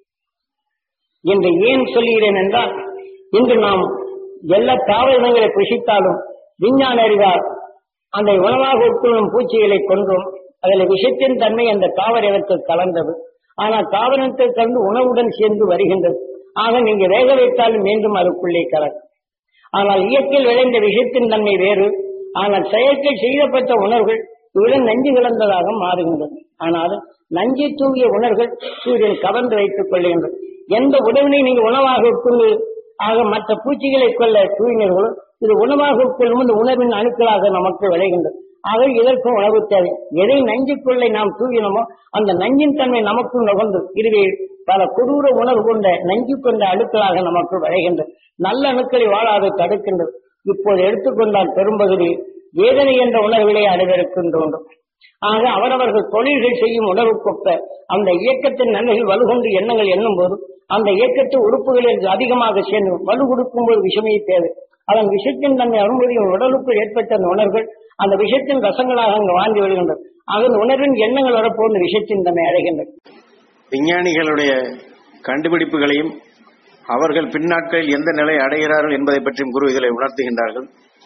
என்று ஏன் சொல்லுகிறேன் என்றால் இன்று நாம் எல்லா தாவர இனங்களை புசித்தாலும் விஞ்ஞான அறிவால் அந்த உணவாக உட்கொள்ளும் பூச்சிகளை கொன்றும் அதில் விஷத்தின் தன்மை அந்த தாவர இனத்தில் கலந்தது ஆனால் தாவரத்தில் கலந்து உணவுடன் சேர்ந்து வருகின்றது ஆக நீங்க வேக வைத்தாலும் மீண்டும் அதுக்குள்ளே கலக்கும் ஆனால் இயற்கையில் விளைந்த விஷத்தின் தன்மை வேறு ஆனால் செயற்கை செய்யப்பட்ட உணர்வுகள் இவ்விடம் நஞ்சு கலந்ததாக மாறுகின்றது ஆனாலும் நஞ்சு தூங்கிய உணர்வுகள் சூரியன் கவர்ந்து வைத்துக் கொள்ளுகின்றது எந்த உணவினை நீங்க உணவாக உட்கொண்டு ஆக மற்ற பூச்சிகளை கொள்ள தூயினர்களோ இது உணவாக உட்கொள்ளும் இந்த உணவின் அணுக்களாக நமக்கு விளைகின்றது ஆக இதற்கும் உணவு தேவை எதை நஞ்சுக்குள்ளே நாம் தூவினமோ அந்த நஞ்சின் தன்மை நமக்கும் நுகர்ந்து இதுவே பல கொடூர உணர்வு கொண்ட நஞ்சு கொண்ட அணுக்களாக நமக்கு விளைகின்றது நல்ல அணுக்களை வாழாது தடுக்கின்றது இப்போது எடுத்துக்கொண்டால் பெரும்பகுதி வேதனை என்ற உணர்விலே அனைவருக்கும் ஆக அவரவர்கள் தொழில்கள் செய்யும் உணர்வுக்கொப்ப அந்த இயக்கத்தின் நன்மைகள் வலுகொண்டு எண்ணங்கள் எண்ணும் போது அந்த இயக்கத்து உறுப்புகளில் அதிகமாக சேர்ந்து வலு கொடுக்கும் போது விஷமே தேவை அதன் விஷத்தின் தன்மை அனுமதியும் உடலுக்குள் ஏற்பட்ட அந்த உணர்வுகள் அந்த விஷத்தின் ரசங்களாக அங்கு வாழ்ந்து வருகின்றது ஆக அந்த உணர்வின் எண்ணங்கள் வரப்போது அந்த விஷத்தின் தன்மை அடைகின்றது விஞ்ஞானிகளுடைய கண்டுபிடிப்புகளையும் அவர்கள் பின்னாட்களில் எந்த நிலை அடைகிறார்கள் என்பதை பற்றியும் குரு இதில் உணர்த்துகின்றார்கள்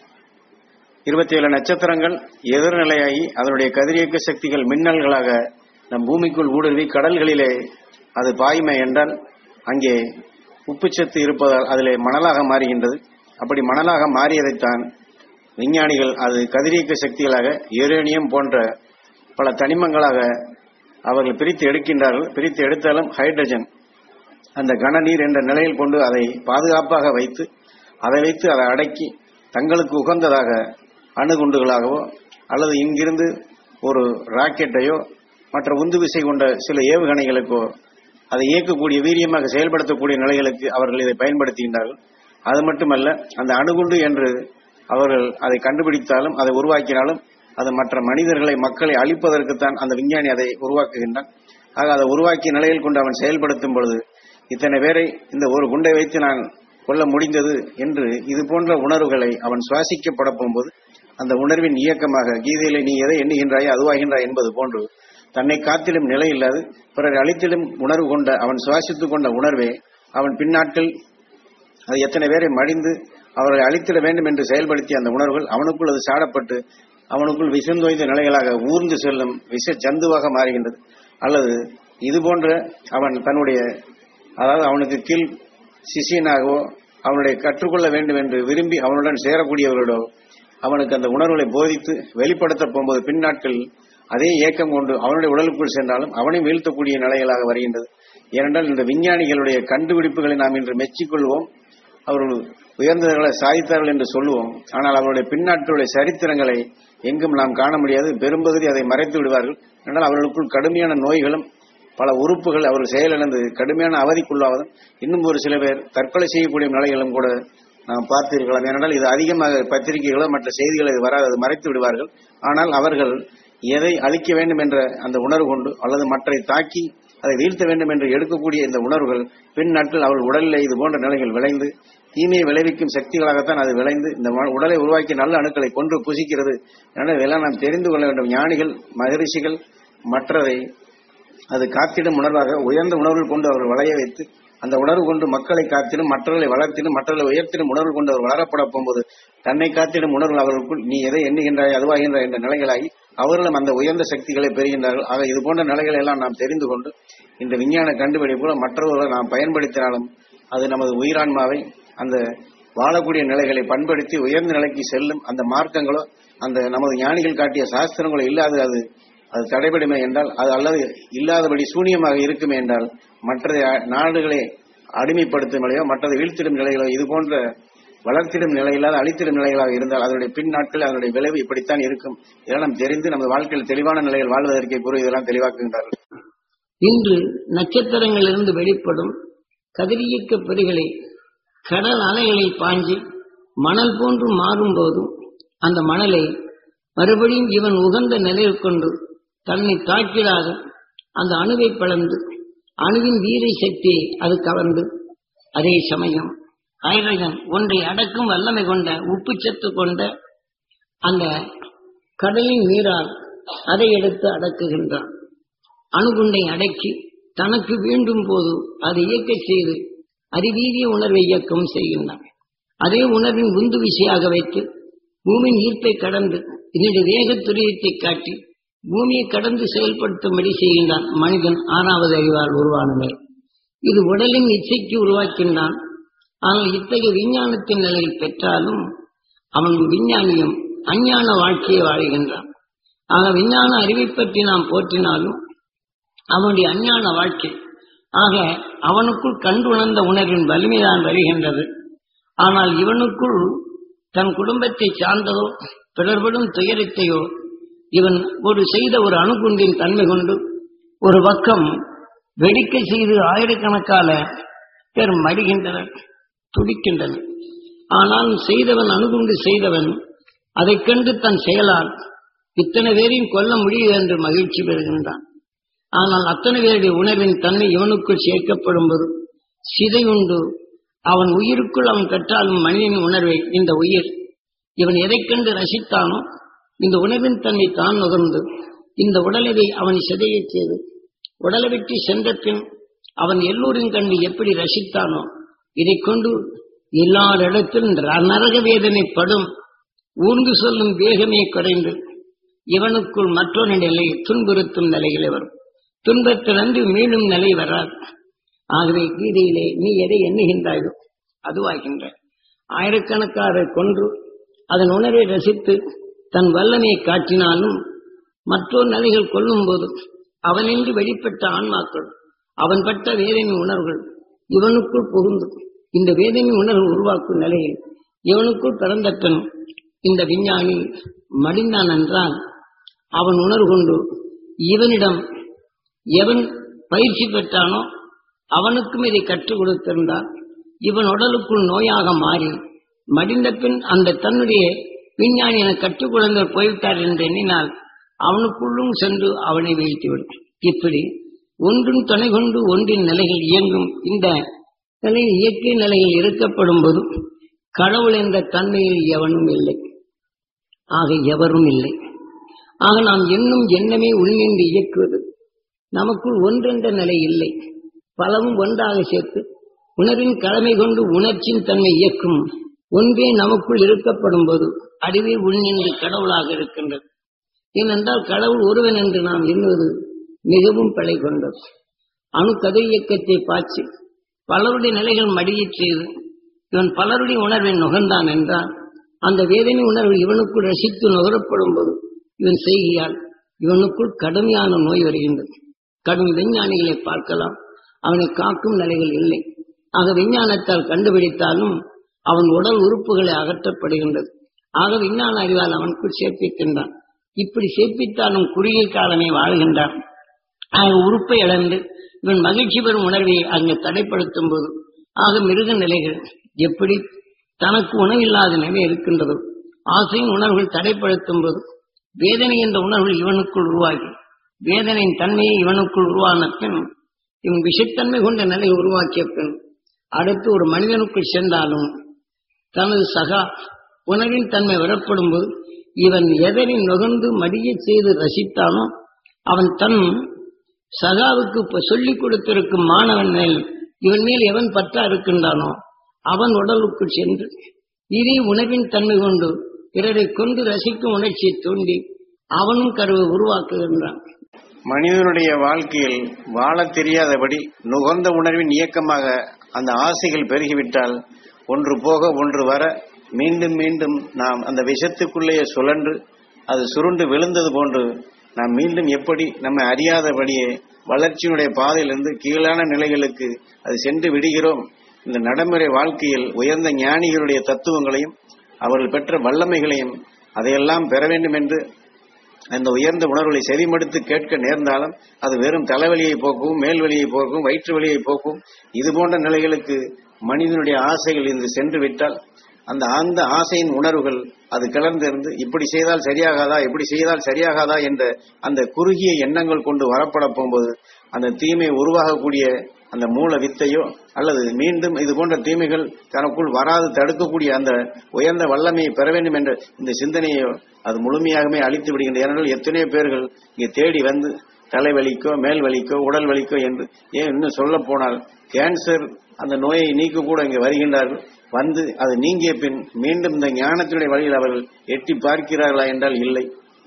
இருபத்தி ஏழு நட்சத்திரங்கள் எதிர்நிலையாகி அதனுடைய கதிரியக்க சக்திகள் மின்னல்களாக நம் பூமிக்குள் ஊடுருவி கடல்களிலே அது பாய்மை என்றால் அங்கே உப்புச்சத்து இருப்பதால் அதிலே மணலாக மாறுகின்றது அப்படி மணலாக மாறியதைத்தான் விஞ்ஞானிகள் அது கதிரியக்க சக்திகளாக யுரேனியம் போன்ற பல தனிமங்களாக அவர்கள் பிரித்து எடுக்கின்றார்கள் பிரித்து எடுத்தாலும் ஹைட்ரஜன் அந்த கனநீர் என்ற நிலையில் கொண்டு அதை பாதுகாப்பாக வைத்து அதை வைத்து அதை அடக்கி தங்களுக்கு உகந்ததாக அணுகுண்டுகளாகவோ அல்லது இங்கிருந்து ஒரு ராக்கெட்டையோ மற்ற உந்து விசை கொண்ட சில ஏவுகணைகளுக்கோ அதை இயக்கக்கூடிய வீரியமாக செயல்படுத்தக்கூடிய நிலைகளுக்கு அவர்கள் இதை பயன்படுத்துகின்றார்கள் அது மட்டுமல்ல அந்த அணுகுண்டு என்று அவர்கள் அதை கண்டுபிடித்தாலும் அதை உருவாக்கினாலும் அது மற்ற மனிதர்களை மக்களை அழிப்பதற்குத்தான் அந்த விஞ்ஞானி அதை உருவாக்குகின்றான் ஆக அதை உருவாக்கிய நிலையில் கொண்டு அவன் செயல்படுத்தும் பொழுது இத்தனை பேரை இந்த ஒரு குண்டை வைத்து நான் கொல்ல முடிந்தது என்று இது போன்ற உணர்வுகளை அவன் சுவாசிக்கப்பட போகும்போது அந்த உணர்வின் இயக்கமாக கீதையிலே நீ எதை எண்ணுகின்றாயோ அதுவாகின்றாய் என்பது போன்று தன்னை காத்திலும் நிலை இல்லாது பிறர் அழித்திலும் உணர்வு கொண்ட அவன் சுவாசித்துக் கொண்ட உணர்வே அவன் பின்னாட்கள் அது எத்தனை பேரை மடிந்து அவர்களை அழித்திட வேண்டும் என்று செயல்படுத்திய அந்த உணர்வுகள் அவனுக்குள் அது சாடப்பட்டு அவனுக்குள் விஷந்தோய்ந்த நிலைகளாக ஊர்ந்து செல்லும் விஷ ஜந்துவாக மாறுகின்றது அல்லது இது போன்ற அவன் தன்னுடைய அதாவது அவனுக்கு கீழ் சிஷியனாகவோ அவனுடைய கற்றுக்கொள்ள வேண்டும் என்று விரும்பி அவனுடன் சேரக்கூடியவர்களோ அவனுக்கு அந்த உணர்வுகளை போதித்து வெளிப்படுத்த போகும்போது பின்னாட்கள் அதே ஏக்கம் கொண்டு அவனுடைய உடலுக்குள் சென்றாலும் அவனையும் வீழ்த்தக்கூடிய நிலைகளாக வருகின்றது ஏனென்றால் இந்த விஞ்ஞானிகளுடைய கண்டுபிடிப்புகளை நாம் இன்று மெச்சிக்கொள்வோம் அவர்கள் உயர்ந்தவர்களை சாதித்தார்கள் என்று சொல்லுவோம் ஆனால் அவருடைய பின்னாட்களுடைய சரித்திரங்களை எங்கும் நாம் காண முடியாது பெரும்பகுதி அதை மறைத்து விடுவார்கள் என்றால் அவர்களுக்குள் கடுமையான நோய்களும் பல உறுப்புகள் அவர்கள் செயலிழந்து கடுமையான அவதிக்குள்ளாவதும் இன்னும் ஒரு சில பேர் தற்கொலை செய்யக்கூடிய நிலைகளும் கூட நாம் பார்த்திருக்கலாம் ஏனென்றால் இது அதிகமாக பத்திரிகைகளோ மற்ற செய்திகள் இது வராது அது மறைத்து விடுவார்கள் ஆனால் அவர்கள் எதை அழிக்க வேண்டும் என்ற அந்த உணர்வு கொண்டு அல்லது மற்றை தாக்கி அதை வீழ்த்த வேண்டும் என்று எடுக்கக்கூடிய இந்த உணர்வுகள் பின் நாட்கள் அவர்கள் உடலில் இது போன்ற நிலைகள் விளைந்து தீமையை விளைவிக்கும் சக்திகளாகத்தான் அது விளைந்து இந்த ம- உடலை உருவாக்கி நல்ல அணுக்களை கொன்று புசிக்கிறது எனவே இதெல்லாம் நாம் தெரிந்து கொள்ள வேண்டும் ஞானிகள் மகரிஷிகள் மற்றதை அது காத்திடும் உணர்வாக உயர்ந்த உணர்வுகள் கொண்டு அவர்கள் வளைய வைத்து அந்த உணர்வு கொண்டு மக்களை காத்திடும் மற்றவர்களை வளர்த்திடும் மற்றவர்களை உயர்த்திடும் உணர்வு கொண்டு அவர் வளரப்பட போகும்போது தன்னை காத்திடும் உணர்வுகள் அவர்களுக்குள் நீ எதை எண்ணுகின்றாய் அதுவாகின்றாய் என்ற நிலைகளாகி அவர்களும் அந்த உயர்ந்த சக்திகளை பெறுகின்றார்கள் ஆக இது போன்ற நிலைகளை எல்லாம் நாம் தெரிந்து கொண்டு இந்த விஞ்ஞான கண்டுபிடிப்புல மற்றவர்களை நாம் பயன்படுத்தினாலும் அது நமது உயிரான்மாவை அந்த வாழக்கூடிய நிலைகளை பண்படுத்தி உயர்ந்த நிலைக்கு செல்லும் அந்த மார்க்கங்களோ அந்த நமது ஞானிகள் காட்டிய சாஸ்திரங்களோ இல்லாது அது அது தடைபடுமே என்றால் அது அல்லது இல்லாதபடி சூனியமாக இருக்குமே என்றால் மற்ற நாடுகளை அடிமைப்படுத்தும் நிலையோ மற்றதை வீழ்த்திடும் நிலைகளோ இது போன்ற வளர்த்திடும் நிலையில்லாத அழித்திடும் நிலைகளாக இருந்தால் அதனுடைய பின் நாட்கள் அதனுடைய விளைவு இப்படித்தான் இருக்கும் இதெல்லாம் நாம் தெரிந்து நமது வாழ்க்கையில் தெளிவான நிலையில் வாழ்வதற்கே கூறி இதெல்லாம் தெளிவாக்குகின்றார்கள் இன்று நட்சத்திரங்களிலிருந்து வெளிப்படும் கதிரியக்க பெருகளை கடல் அலைகளில் பாஞ்சி மணல் போன்று மாறும்போதும் அந்த மணலை மறுபடியும் இவன் உகந்த நிலையில் கொண்டு தன்னை தாக்கிடாத அந்த அணுவை பிளந்து அணுவின் வீரை சக்தியை அது கவர்ந்து அதே சமயம் ஹைட்ரஜன் ஒன்றை அடக்கும் வல்லமை கொண்ட உப்புச்சத்து கொண்ட அந்த கடலின் நீரால் அதை எடுத்து அடக்குகின்றான் அணுகுண்டை அடக்கி தனக்கு வேண்டும் போது அதை இயக்கச் செய்து அறிவீதிய உணர்வை இயக்கம் செய்கின்றான் அதே உணர்வின் உந்து விசையாக வைத்து பூமியின் ஈர்ப்பை கடந்து இதனுடைய வேக துரியத்தை காட்டி பூமியை கடந்து செயல்படுத்தும்படி செய்கின்றான் மனிதன் ஆறாவது அறிவால் உருவானமே இது உடலின் இச்சைக்கு உருவாக்கின்றான் ஆனால் இத்தகைய விஞ்ஞானத்தின் நிலையில் பெற்றாலும் அவன் விஞ்ஞானியும் அஞ்ஞான வாழ்க்கையை வாழ்கின்றான் ஆக விஞ்ஞான அறிவை பற்றி நாம் போற்றினாலும் அவனுடைய அஞ்ஞான வாழ்க்கை ஆக அவனுக்குள் கண்டுணர்ந்த உணர்வின் வலிமைதான் வருகின்றது ஆனால் இவனுக்குள் தன் குடும்பத்தை சார்ந்ததோ பிறர்படும் துயரத்தையோ இவன் ஒரு செய்த ஒரு அணுகுண்டின் தன்மை கொண்டு ஒரு பக்கம் வெடிக்க செய்து ஆயிரக்கணக்கான பேர் மடிகின்றனர் துடிக்கின்றனர் ஆனால் செய்தவன் அணுகுண்டு செய்தவன் அதைக் கண்டு தன் செயலால் இத்தனை பேரையும் கொல்ல முடியும் என்று மகிழ்ச்சி பெறுகின்றான் ஆனால் அத்தனை பேருடைய உணர்வின் தன்மை இவனுக்குள் சேர்க்கப்படும் போது சிதையுண்டு அவன் உயிருக்குள் அவன் கற்றாலும் மனிதனின் உணர்வை இந்த உயிர் இவன் எதைக் கண்டு ரசித்தானோ இந்த உணர்வின் தன்மை தான் நுகர்ந்து இந்த உடலவை அவன் சிதையச் செய்து உடலை விட்டு சென்ற பின் அவன் எல்லோரும் கண்டு எப்படி ரசித்தானோ இதைக் கொண்டு எல்லாரிடத்திலும் ர- நரக வேதனை படும் ஊர்ந்து சொல்லும் வேகமே குறைந்து இவனுக்குள் மற்றொரு நிலை துன்புறுத்தும் நிலைகளே வரும் துன்பத்திலிருந்து மீளும் நிலை வராது ஆகவே கீதையிலே நீ எதை எண்ணுகின்றாயோ அதுவாகின்ற ஆயிரக்கணக்காரை கொன்று அதன் உணர்வை ரசித்து தன் வல்லமையை காட்டினாலும் மற்றொரு நிலைகள் கொள்ளும் போது அவனின்றி வெளிப்பட்ட ஆன்மாக்கள் அவன் பட்ட வேதனை உணர்வுகள் இவனுக்குள் புகுந்து இந்த வேதனை உணர்வு உருவாக்கும் நிலையில் இவனுக்குள் பிறந்த பின் இந்த விஞ்ஞானி மடிந்தான் என்றால் அவன் உணர்வு கொண்டு இவனிடம் எவன் பயிற்சி பெற்றானோ அவனுக்கும் இதை கற்றுக் கொடுத்திருந்தால் இவன் உடலுக்குள் நோயாக மாறி மடிந்த பின் அந்த தன்னுடைய விஞ்ஞானி என கற்றுக் குழந்தை போய்விட்டார் என்று எண்ணினால் அவனுக்குள்ளும் சென்று அவனை வீழ்த்திவிடும் இப்படி ஒன்றின் துணை கொண்டு ஒன்றின் நிலைகள் இயங்கும் இந்த நிலையில் இயற்கை நிலையில் இருக்கப்படும் போது கடவுள் என்ற தன்மையில் எவனும் இல்லை ஆக எவரும் இல்லை ஆக நாம் எண்ணும் எண்ணமே உள்நின்று இயக்குவது நமக்குள் ஒன்றென்ற நிலை இல்லை பலவும் ஒன்றாக சேர்த்து உணர்வின் கடமை கொண்டு உணர்ச்சியின் தன்மை இயக்கும் ஒன்றே நமக்குள் இருக்கப்படும் போது அறிவே உள் என்று கடவுளாக இருக்கின்றது ஏனென்றால் கடவுள் ஒருவன் என்று நாம் எண்ணுவது மிகவும் பிழை கொண்டது அணு கதை இயக்கத்தை பாய்ச்சி பலருடைய நிலைகள் மடியச் செய்து இவன் பலருடைய உணர்வை நுகர்ந்தான் என்றால் அந்த வேதனை உணர்வு இவனுக்குள் ரசித்து நுகரப்படும் போது இவன் செய்கையால் இவனுக்குள் கடுமையான நோய் வருகின்றது கடும் விஞ்ஞானிகளை பார்க்கலாம் அவனை காக்கும் நிலைகள் இல்லை ஆக விஞ்ஞானத்தால் கண்டுபிடித்தாலும் அவன் உடல் உறுப்புகளை அகற்றப்படுகின்றது ஆக விஞ்ஞான அறிவால் அவனுக்குள் சேர்ப்பிக்கின்றான் இப்படி சேர்ப்பித்தாலும் குறுகிய காலமே வாழ்கின்றான் ஆக உறுப்பை இழந்து இவன் மகிழ்ச்சி பெறும் உணர்வை அங்கு தடைப்படுத்தும் போது ஆக மிருக நிலைகள் எப்படி தனக்கு உணவில்லாத நிலை இருக்கின்றதோ ஆசையின் உணர்வுகள் தடைப்படுத்தும் போது வேதனை என்ற உணர்வுகள் இவனுக்குள் உருவாகி வேதனையின் தன்மையை இவனுக்குள் உருவான பின் இவன் விஷத்தன்மை கொண்ட நிலையை உருவாக்கிய பின் அடுத்து ஒரு மனிதனுக்குள் சென்றாலும் தனது சகா உணவின் தன்மை வரப்படும் போது இவன் எதனை நுகர்ந்து மடிய செய்து ரசித்தானோ அவன் தன் சகாவுக்கு இப்ப சொல்லிக் கொடுத்திருக்கும் மாணவன் மேல் இவன் மேல் எவன் பற்றா இருக்கின்றானோ அவன் உடலுக்குள் சென்று இதே உணவின் தன்மை கொண்டு பிறரை கொண்டு ரசிக்கும் உணர்ச்சியை தூண்டி அவனும் கருவை உருவாக்குகின்றான் மனிதனுடைய வாழ்க்கையில் வாழத் தெரியாதபடி நுகர்ந்த உணர்வின் இயக்கமாக அந்த ஆசைகள் பெருகிவிட்டால் ஒன்று போக ஒன்று வர மீண்டும் மீண்டும் நாம் அந்த விஷத்துக்குள்ளேயே சுழன்று அது சுருண்டு விழுந்தது போன்று நாம் மீண்டும் எப்படி நம்மை அறியாதபடியே வளர்ச்சியினுடைய பாதையிலிருந்து கீழான நிலைகளுக்கு அது சென்று விடுகிறோம் இந்த நடைமுறை வாழ்க்கையில் உயர்ந்த ஞானிகளுடைய தத்துவங்களையும் அவர்கள் பெற்ற வல்லமைகளையும் அதையெல்லாம் பெற வேண்டும் என்று அந்த உயர்ந்த உணர்வுகளை செவிமடுத்து கேட்க நேர்ந்தாலும் அது வெறும் தலைவலியை போக்கும் மேல்வலியை போக்கும் வயிற்று வலியை போக்கும் இது போன்ற நிலைகளுக்கு மனிதனுடைய ஆசைகள் இன்று சென்று விட்டால் அந்த அந்த ஆசையின் உணர்வுகள் அது கிளர்ந்திருந்து இப்படி செய்தால் சரியாகாதா இப்படி செய்தால் சரியாகாதா என்ற அந்த குறுகிய எண்ணங்கள் கொண்டு வரப்பட போகும்போது அந்த தீமை உருவாகக்கூடிய அந்த மூல வித்தையோ அல்லது மீண்டும் இது போன்ற தீமைகள் தனக்குள் வராது தடுக்கக்கூடிய அந்த உயர்ந்த வல்லமையை பெற வேண்டும் என்ற இந்த சிந்தனையோ அது முழுமையாகவே அழித்து விடுகின்ற ஏனென்றால் எத்தனையோ பேர்கள் இங்கே தேடி வந்து தலைவலிக்கோ மேல் வலிக்கோ உடல் வலிக்கோ என்று ஏன் இன்னும் சொல்ல போனால் கேன்சர் அந்த நோயை நீக்க கூட இங்கே வருகின்றார்கள் வந்து அது நீங்கிய பின் மீண்டும் இந்த ஞானத்தினுடைய வழியில் அவர்கள் எட்டி பார்க்கிறார்களா என்றால் இல்லை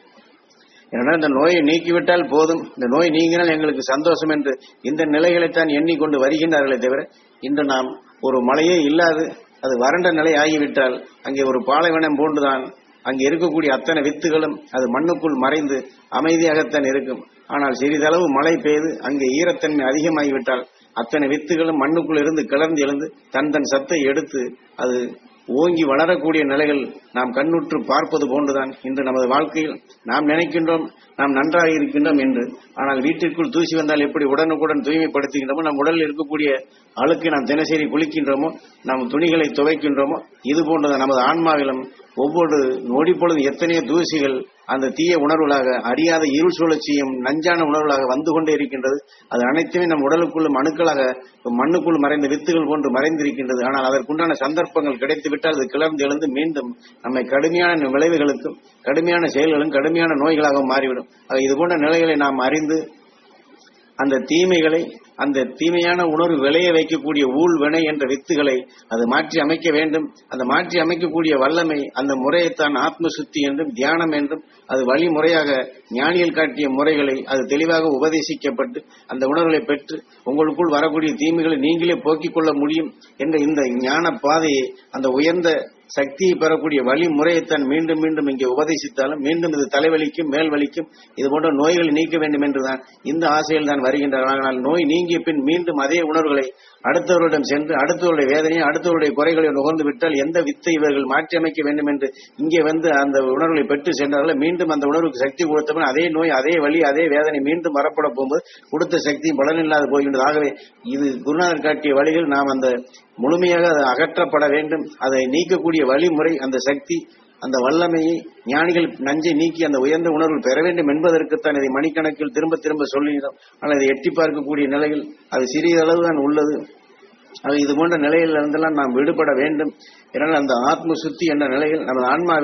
ஏனென்றால் இந்த நோயை நீக்கிவிட்டால் போதும் இந்த நோய் நீங்கினால் எங்களுக்கு சந்தோஷம் என்று இந்த நிலைகளைத்தான் எண்ணிக்கொண்டு வருகின்றார்களே தவிர இன்று நாம் ஒரு மழையே இல்லாது அது வறண்ட நிலை ஆகிவிட்டால் அங்கே ஒரு பாலைவனம் போன்றுதான் அங்கே இருக்கக்கூடிய அத்தனை வித்துகளும் அது மண்ணுக்குள் மறைந்து அமைதியாகத்தான் இருக்கும் ஆனால் சிறிதளவு மழை பெய்து அங்கே ஈரத்தன்மை அதிகமாகிவிட்டால் அத்தனை வித்துகளும் மண்ணுக்குள் இருந்து கிளர்ந்து எழுந்து தன் தன் சத்தை எடுத்து அது ஓங்கி வளரக்கூடிய நிலைகள் நாம் கண்ணுற்று பார்ப்பது போன்றுதான் இன்று நமது வாழ்க்கையில் நாம் நினைக்கின்றோம் நாம் நன்றாக இருக்கின்றோம் என்று ஆனால் வீட்டிற்குள் தூசி வந்தால் எப்படி உடனுக்குடன் தூய்மைப்படுத்துகின்றோமோ நம் உடலில் இருக்கக்கூடிய அழுக்கு நாம் தினசரி குளிக்கின்றோமோ நம் துணிகளை துவைக்கின்றோமோ இது போன்றது நமது ஆன்மாவிலும் ஒவ்வொரு நொடி பொழுது எத்தனையோ தூசிகள் அந்த தீய உணர்வுகளாக அறியாத இருள் சுழற்சியும் நஞ்சான உணர்வுகளாக வந்து கொண்டே இருக்கின்றது அது அனைத்துமே நம் உடலுக்குள்ளும் அணுக்களாக மண்ணுக்குள் மறைந்த வித்துகள் போன்று மறைந்திருக்கின்றது ஆனால் அதற்குண்டான சந்தர்ப்பங்கள் கிடைத்துவிட்டால் அது கிளர்ந்து எழுந்து மீண்டும் நம்மை கடுமையான விளைவுகளுக்கும் கடுமையான செயல்களும் கடுமையான நோய்களாகவும் மாறிவிடும் ஆக இது போன்ற நிலைகளை நாம் அறிந்து அந்த தீமைகளை அந்த தீமையான உணர்வு விளைய வைக்கக்கூடிய ஊழ் வினை என்ற வித்துகளை அது மாற்றி அமைக்க வேண்டும் அந்த மாற்றி அமைக்கக்கூடிய வல்லமை அந்த முறையைத்தான் ஆத்ம சுத்தி என்றும் தியானம் என்றும் அது வழிமுறையாக ஞானிகள் காட்டிய முறைகளை அது தெளிவாக உபதேசிக்கப்பட்டு அந்த உணர்வுகளை பெற்று உங்களுக்குள் வரக்கூடிய தீமைகளை நீங்களே போக்கிக் கொள்ள முடியும் என்ற இந்த ஞான பாதையை அந்த உயர்ந்த சக்தியை பெறக்கூடிய வழிமுறையைத்தான் மீண்டும் மீண்டும் இங்கே உபதேசித்தாலும் மீண்டும் இது தலைவலிக்கும் மேல் வலிக்கும் இது போன்ற நோய்களை நீக்க வேண்டும் என்றுதான் இந்த ஆசையில் தான் வருகின்றார்கள் ஆனால் நோய் நீங்கிய பின் மீண்டும் அதே உணர்வுகளை அடுத்தவர்களிடம் சென்று அடுத்தவருடைய வேதனையை அடுத்தவருடைய குறைகளை நுகர்ந்து விட்டால் எந்த வித்தை இவர்கள் மாற்றி அமைக்க வேண்டும் என்று இங்கே வந்து அந்த உணர்வுகளை பெற்று சென்றார்களோ மீண்டும் அந்த உணர்வுக்கு சக்தி கொடுத்தவன் அதே நோய் அதே வலி அதே வேதனை மீண்டும் வரப்பட போகும்போது கொடுத்த சக்தி பலனில்லாது போகின்றது ஆகவே இது குருநாதர் காட்டிய வழிகள் நாம் அந்த முழுமையாக அது அகற்றப்பட வேண்டும் அதை நீக்கக்கூடிய வழிமுறை அந்த சக்தி அந்த வல்லமையை ஞானிகள் நஞ்சை நீக்கி அந்த உயர்ந்த உணர்வு பெற வேண்டும் என்பதற்குத்தான் இதை மணிக்கணக்கில் திரும்ப திரும்ப சொல்லுகிறோம் ஆனால் இதை எட்டி பார்க்கக்கூடிய நிலையில் அது சிறிய அளவு தான் உள்ளது அது இது போன்ற நிலையிலிருந்தெல்லாம் நாம் விடுபட வேண்டும் ஏனால் அந்த ஆத்ம சுத்தி என்ற நிலையில் நமது ஆன்மாவிலே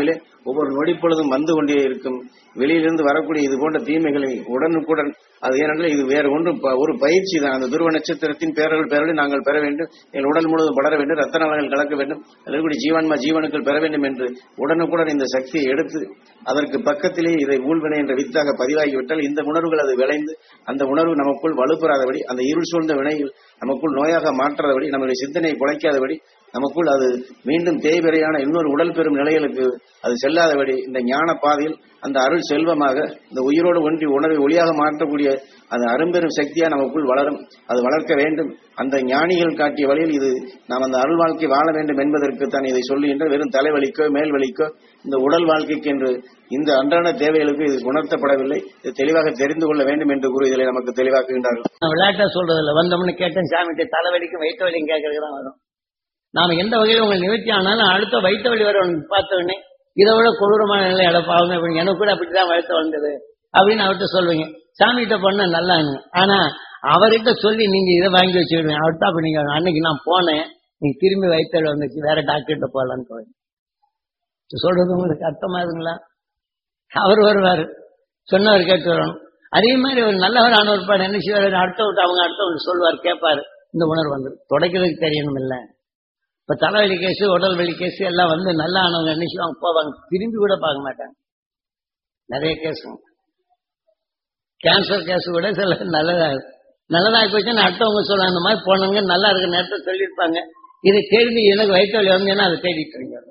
ஒவ்வொரு நொடி பொழுதும் வந்து கொண்டே இருக்கும் வெளியிலிருந்து வரக்கூடிய இது போன்ற தீமைகளை உடனுக்குடன் அது ஏனென்றால் இது வேற ஒன்றும் ப- ஒரு பயிற்சி தான் அந்த துருவ நட்சத்திரத்தின் பேரர்கள் பேரலை நாங்கள் பெற வேண்டும் எங்கள் உடல் முழுவதும் படர வேண்டும் ரத்த நாளங்கள் கலக்க வேண்டும் அதில் இருக்கக்கூடிய ஜீவான்மா ஜீவனுக்கள் பெற வேண்டும் என்று உடனுக்குடன் இந்த சக்தியை எடுத்து அதற்கு பக்கத்திலே இதை ஊழ்வினை என்ற வித்தாக பதிவாகிவிட்டால் இந்த உணர்வுகள் அது விளைந்து அந்த உணர்வு நமக்குள் வலுப்பெறாதபடி அந்த இருள் சூழ்ந்த வினையில் நமக்குள் நோயாக மாற்றாதபடி நம்முடைய சிந்தனை குலைக்காதபடி நமக்குள் அது மீண்டும் தேய்வரையான இன்னொரு உடல் பெறும் நிலைகளுக்கு அது செல்லாதபடி இந்த ஞான பாதையில் அந்த அருள் செல்வமாக இந்த உயிரோடு ஒன்றி உணர்வை ஒளியாக மாற்றக்கூடிய அந்த அரும்பெரும் சக்தியா நமக்குள் வளரும் அது வளர்க்க வேண்டும் அந்த ஞானிகள் காட்டிய வழியில் இது நாம் அந்த அருள் வாழ்க்கை வாழ வேண்டும் என்பதற்கு தான் இதை சொல்லுகின்ற வெறும் தலைவலிக்கோ மேல் வலிக்கோ இந்த உடல் வாழ்க்கைக்கு என்று இந்த அன்றாட தேவைகளுக்கு இது உணர்த்தப்படவில்லை இது தெளிவாக தெரிந்து கொள்ள வேண்டும் என்று கூறி இதில் நமக்கு தெளிவாக்குகின்றார்கள் நான் விளையாட்டா சொல்றது இல்ல வந்தோம்னு கேட்டேன் சாமிகிட்ட தலைவலிக்கும் வயிற்று வலிக்கும் கேட்கறதுக்கு தான் வரும் நாம எந்த வகையில உங்களுக்கு நிவர்த்தி ஆனாலும் அடுத்த வயிற்று வலி வர பார்த்த உடனே இதை விட கொடூரமான நிலை அடப்பாகும் அப்படின்னு எனக்கு கூட அப்படிதான் வளர்த்து வந்தது அப்படின்னு அவர்கிட்ட சொல்லுவீங்க சாமிகிட்ட பண்ண நல்லாங்க ஆனா அவர்கிட்ட சொல்லி நீங்க இதை வாங்கி வச்சுக்கிடுவீங்க அவர்கிட்ட அப்ப நீங்க அன்னைக்கு நான் போனேன் நீங்க திரும்பி வயிற்று வந்துச்சு வேற டாக்டர்கிட்ட போகலான்னு போய் சொல்றது உங்களுக்கு அர்த்தமாகுதுங்களா அவர் வருவாரு சொன்னவர் கேட்டு வரணும் அதே மாதிரி ஒரு நல்லவர் ஆனவர் பாடு என்ன செய்வார் அடுத்த விட்டு அவங்க அடுத்தவங்க சொல்லுவார் கேட்பாரு இந்த உணர்வு வந்து தொடக்கிறதுக்கு தெரியணும் இல்ல இப்ப தலைவலி கேஸ் உடல் வலி கேஸ் எல்லாம் வந்து நல்ல ஆனவங்க என்ன செய்வாங்க போவாங்க திரும்பி கூட பார்க்க மாட்டாங்க நிறைய கேஸ் கேன்சர் கேஸ் கூட சில நல்லதா நல்லதாக போச்சுன்னா அடுத்தவங்க சொல்லுவாங்க அந்த மாதிரி போனவங்க நல்லா இருக்க நேரத்தை சொல்லியிருப்பாங்க இதை தேடி எனக்கு வயிற்று வலி வந்தேன்னா அதை தேடிட்டு இருங்க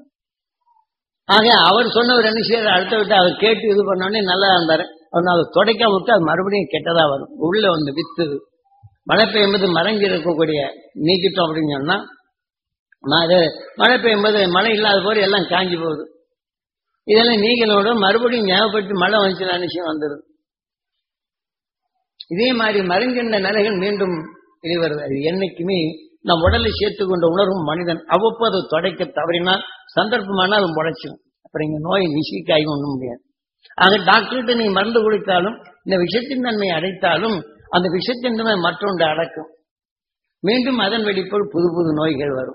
ஆக அவர் சொன்னவர் என்ன செய்யறாரு அடுத்த விட்டு அவர் கேட்டு இது பண்ணோடனே நல்லா இருந்தாரு அவர் அதை துடைக்காம விட்டு அது மறுபடியும் கெட்டதா வரும் உள்ள வந்து வித்து மழை பெய்யும்போது மறைஞ்சி இருக்கக்கூடிய நீக்கிட்டோம் அப்படின்னு சொன்னா ம- அது மழை பெய்யும்போது மழை இல்லாத போது எல்லாம் காஞ்சி போகுது இதெல்லாம் நீங்களோட மறுபடியும் ஞாபகப்படுத்தி மழை வந்துச்சுன்னா நிச்சயம் வந்துடும் இதே மாதிரி மறைஞ்சிருந்த நிலைகள் மீண்டும் வெளிவருது அது என்னைக்குமே நம் உடலை சேர்த்து கொண்ட உணர்வும் மனிதன் அவ்வப்போது தொடைக்க தவறினால் சந்தர்ப்பமானால் அது முளைச்சிடும் அப்புறம் இங்க நோய் நிச்சயிக்காகி ஒண்ணும் முடியாது ஆக டாக்டர்கிட்ட நீ மருந்து குடித்தாலும் இந்த விஷத்தின் தன்மை அடைத்தாலும் அந்த விஷத்தின் தன்மை மற்றொன்று அடக்கும் மீண்டும் அதன் வெளிப்போல் புது புது நோய்கள் வரும்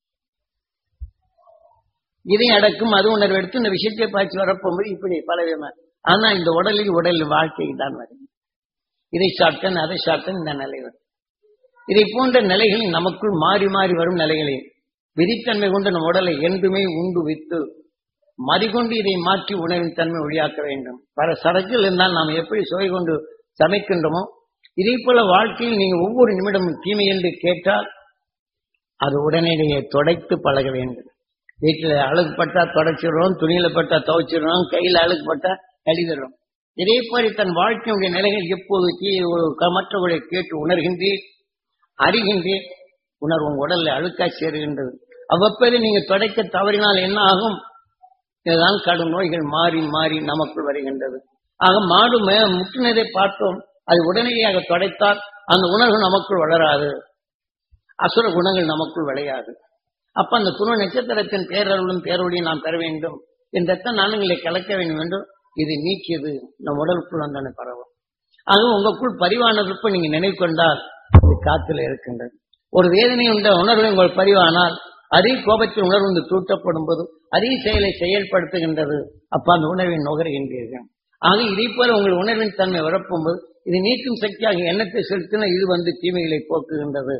இதை அடக்கும் அது உணர்வு எடுத்து இந்த விஷயத்தை பாய்ச்சி வரப்போகும்போது இப்படி பல விதமா ஆனா இந்த உடலில் உடல் வாழ்க்கை தான் வரும் இதை சாப்பிட்டேன் அதை சாப்பிட்டேன் இந்த நிலை வரும் இதை போன்ற நிலைகளில் நமக்குள் மாறி மாறி வரும் நிலைகளில் விதித்தன்மை கொண்டு நம் உடலை என்றுமே உண்டு வித்து மறிகொண்டு இதை மாற்றி உணவின் தன்மை ஒளியாக்க வேண்டும் பல சரக்குகள் இருந்தால் நாம் எப்படி சுவை கொண்டு சமைக்கின்றோமோ இதே போல வாழ்க்கையில் நீங்க ஒவ்வொரு நிமிடமும் தீமை என்று கேட்டால் அது உடனடியே தொடைத்து பழக வேண்டும் வீட்டுல அழுக்கு பட்டா தொடச்சிடுறோம் துணியில பட்டா துவைச்சிடுறோம் கையில அழுக்கு பட்டா கழுவிடுறோம் இதே போல தன் வாழ்க்கையுடைய நிலைகள் எப்போது தீ மற்றவர்களை கேட்டு உணர்கின்றேன் அறிகின்றேன் உணர்வு உங்க உடல்ல அழுக்கா சேருகின்றது அவ்வப்போது நீங்க தொடைக்க தவறினால் என்ன ஆகும் இதுதான் கடும் நோய்கள் மாறி மாறி நமக்குள் வருகின்றது ஆக மாடு மே- முற்றினதை பார்த்தோம் அது உடனடியாக தொடைத்தால் அந்த உணர்வு நமக்குள் வளராது அசுர குணங்கள் நமக்குள் விளையாது அப்ப அந்த துணை நட்சத்திரத்தின் பேரருளும் பேரொழியும் நாம் பெற வேண்டும் என் ரத்த நாணங்களை கலக்க வேண்டும் என்றும் இது நீக்கியது நம் உடலுக்குள் வந்தன பரவும் ஆக உங்களுக்குள் பரிவானதற்கு நீங்க நினைவு கொண்டால் இது காத்துல இருக்கின்றது ஒரு வேதனை உண்ட உணர்வு உங்கள் பதிவானால் அதே கோபத்தின் உணர்வு வந்து தூட்டப்படும் போது அதே செயலை செயல்படுத்துகின்றது அப்ப அந்த உணர்வை நுகர்கின்றீர்கள் ஆக இதே போல உங்கள் உணர்வின் தன்மை வரப்போகும்போது இது நீக்கும் சக்தியாக எண்ணத்தை செலுத்தின இது வந்து தீமைகளை போக்குகின்றது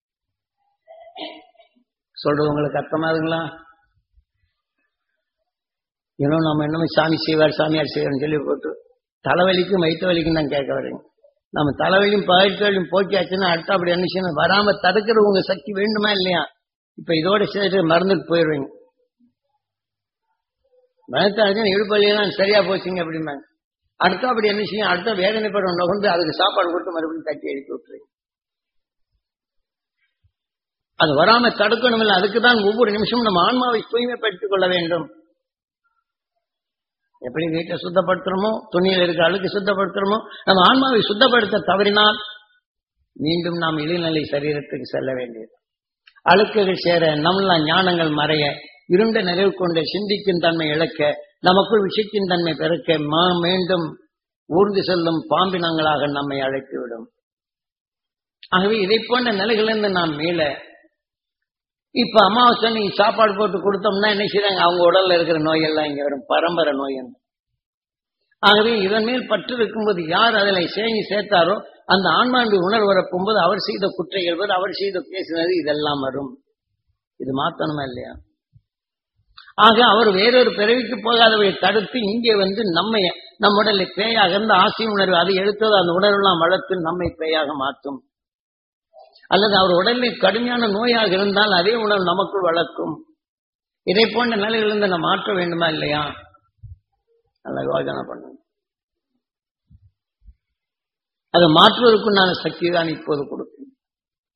சொல்றது உங்களுக்கு அர்த்தமாகுங்களா ஏன்னா நம்ம என்னமோ சாமி செய்வார் சாமியார் செய்வார்னு சொல்லி போட்டு தலைவலிக்கும் வயிற்று வலிக்கும் தான் கேட்க வரீங்க நம்ம தலைவலியும் பயிற்று வலியும் போக்கியாச்சுன்னா அடுத்த அப்படி என்ன செய்யணும் வராம தடுக்கிற உங்க சக்தி வேண்டுமா இல்லையா இப்ப இதோட சேர்த்து மறந்துட்டு போயிடுவீங்க மனத்தாச்சு இழுப்பள்ளியெல்லாம் சரியா போச்சுங்க அப்படிம்பாங்க அடுத்த அப்படி என்ன செய்யும் அடுத்த வேதனைப்படம் நுகர்ந்து அதுக்கு சாப்பாடு கொடுத்து மறுபடியும் தட்டி எழுப்பி விட்டுருவீங்க அது வராம தடுக்கணும் இல்லை அதுக்கு தான் ஒவ்வொரு நிமிஷமும் நம்ம ஆன்மாவை தூய்மைப்படுத்திக் கொள்ள வேண்டும் எப்படி வீட்டை சுத்தப்படுத்துறோமோ துணியில் இருக்க அழுக்கு சுத்தப்படுத்துறோமோ நம்ம ஆன்மாவை சுத்தப்படுத்த தவறினால் மீண்டும் நாம் இளைநிலை சரீரத்துக்கு செல்ல வேண்டியது அழுக்குகள் சேர நம்மள ஞானங்கள் மறைய இருண்ட நிறைவு கொண்ட சிந்திக்கும் தன்மை இழக்க நமக்குள் விஷயத்தின் தன்மை பெருக்க மா மீண்டும் ஊர்ந்து செல்லும் பாம்பினங்களாக நம்மை அழைத்துவிடும் ஆகவே இதை போன்ற நிலைகளிலிருந்து நாம் மீள இப்ப அமாவாசை நீங்க சாப்பாடு போட்டு கொடுத்தோம்னா என்ன செய்றாங்க அவங்க உடல்ல இருக்கிற நோயெல்லாம் இங்க வரும் பரம்பரை நோய் என்று. ஆகவே இதன் மேல் பற்று இருக்கும்போது யார் அதில் சேங்கி சேர்த்தாரோ அந்த ஆன்மாண்டி உணர்வு வரப்போகும்போது அவர் செய்த குற்றைகள் அவர் செய்த பேசினது இதெல்லாம் வரும் இது மாத்தணுமா இல்லையா ஆக அவர் வேறொரு பிறவிக்கு போகாதவரை தடுத்து இங்கே வந்து நம்மை நம் உடலை பேயாக இருந்த ஆசை உணர்வு அதை எடுத்தது அந்த உணர்வெல்லாம் வளர்த்து நம்மை பேயாக மாற்றும் அல்லது அவர் உடலில் கடுமையான நோயாக இருந்தால் அதே உணர்வு நமக்குள் வளர்க்கும் இதை போன்ற நிலையிலிருந்து நம்ம மாற்ற வேண்டுமா இல்லையா நல்லா யோசனை பண்ணுங்க அதை மாற்றுவதற்குண்டான சக்தி தான் இப்போது கொடுக்கும்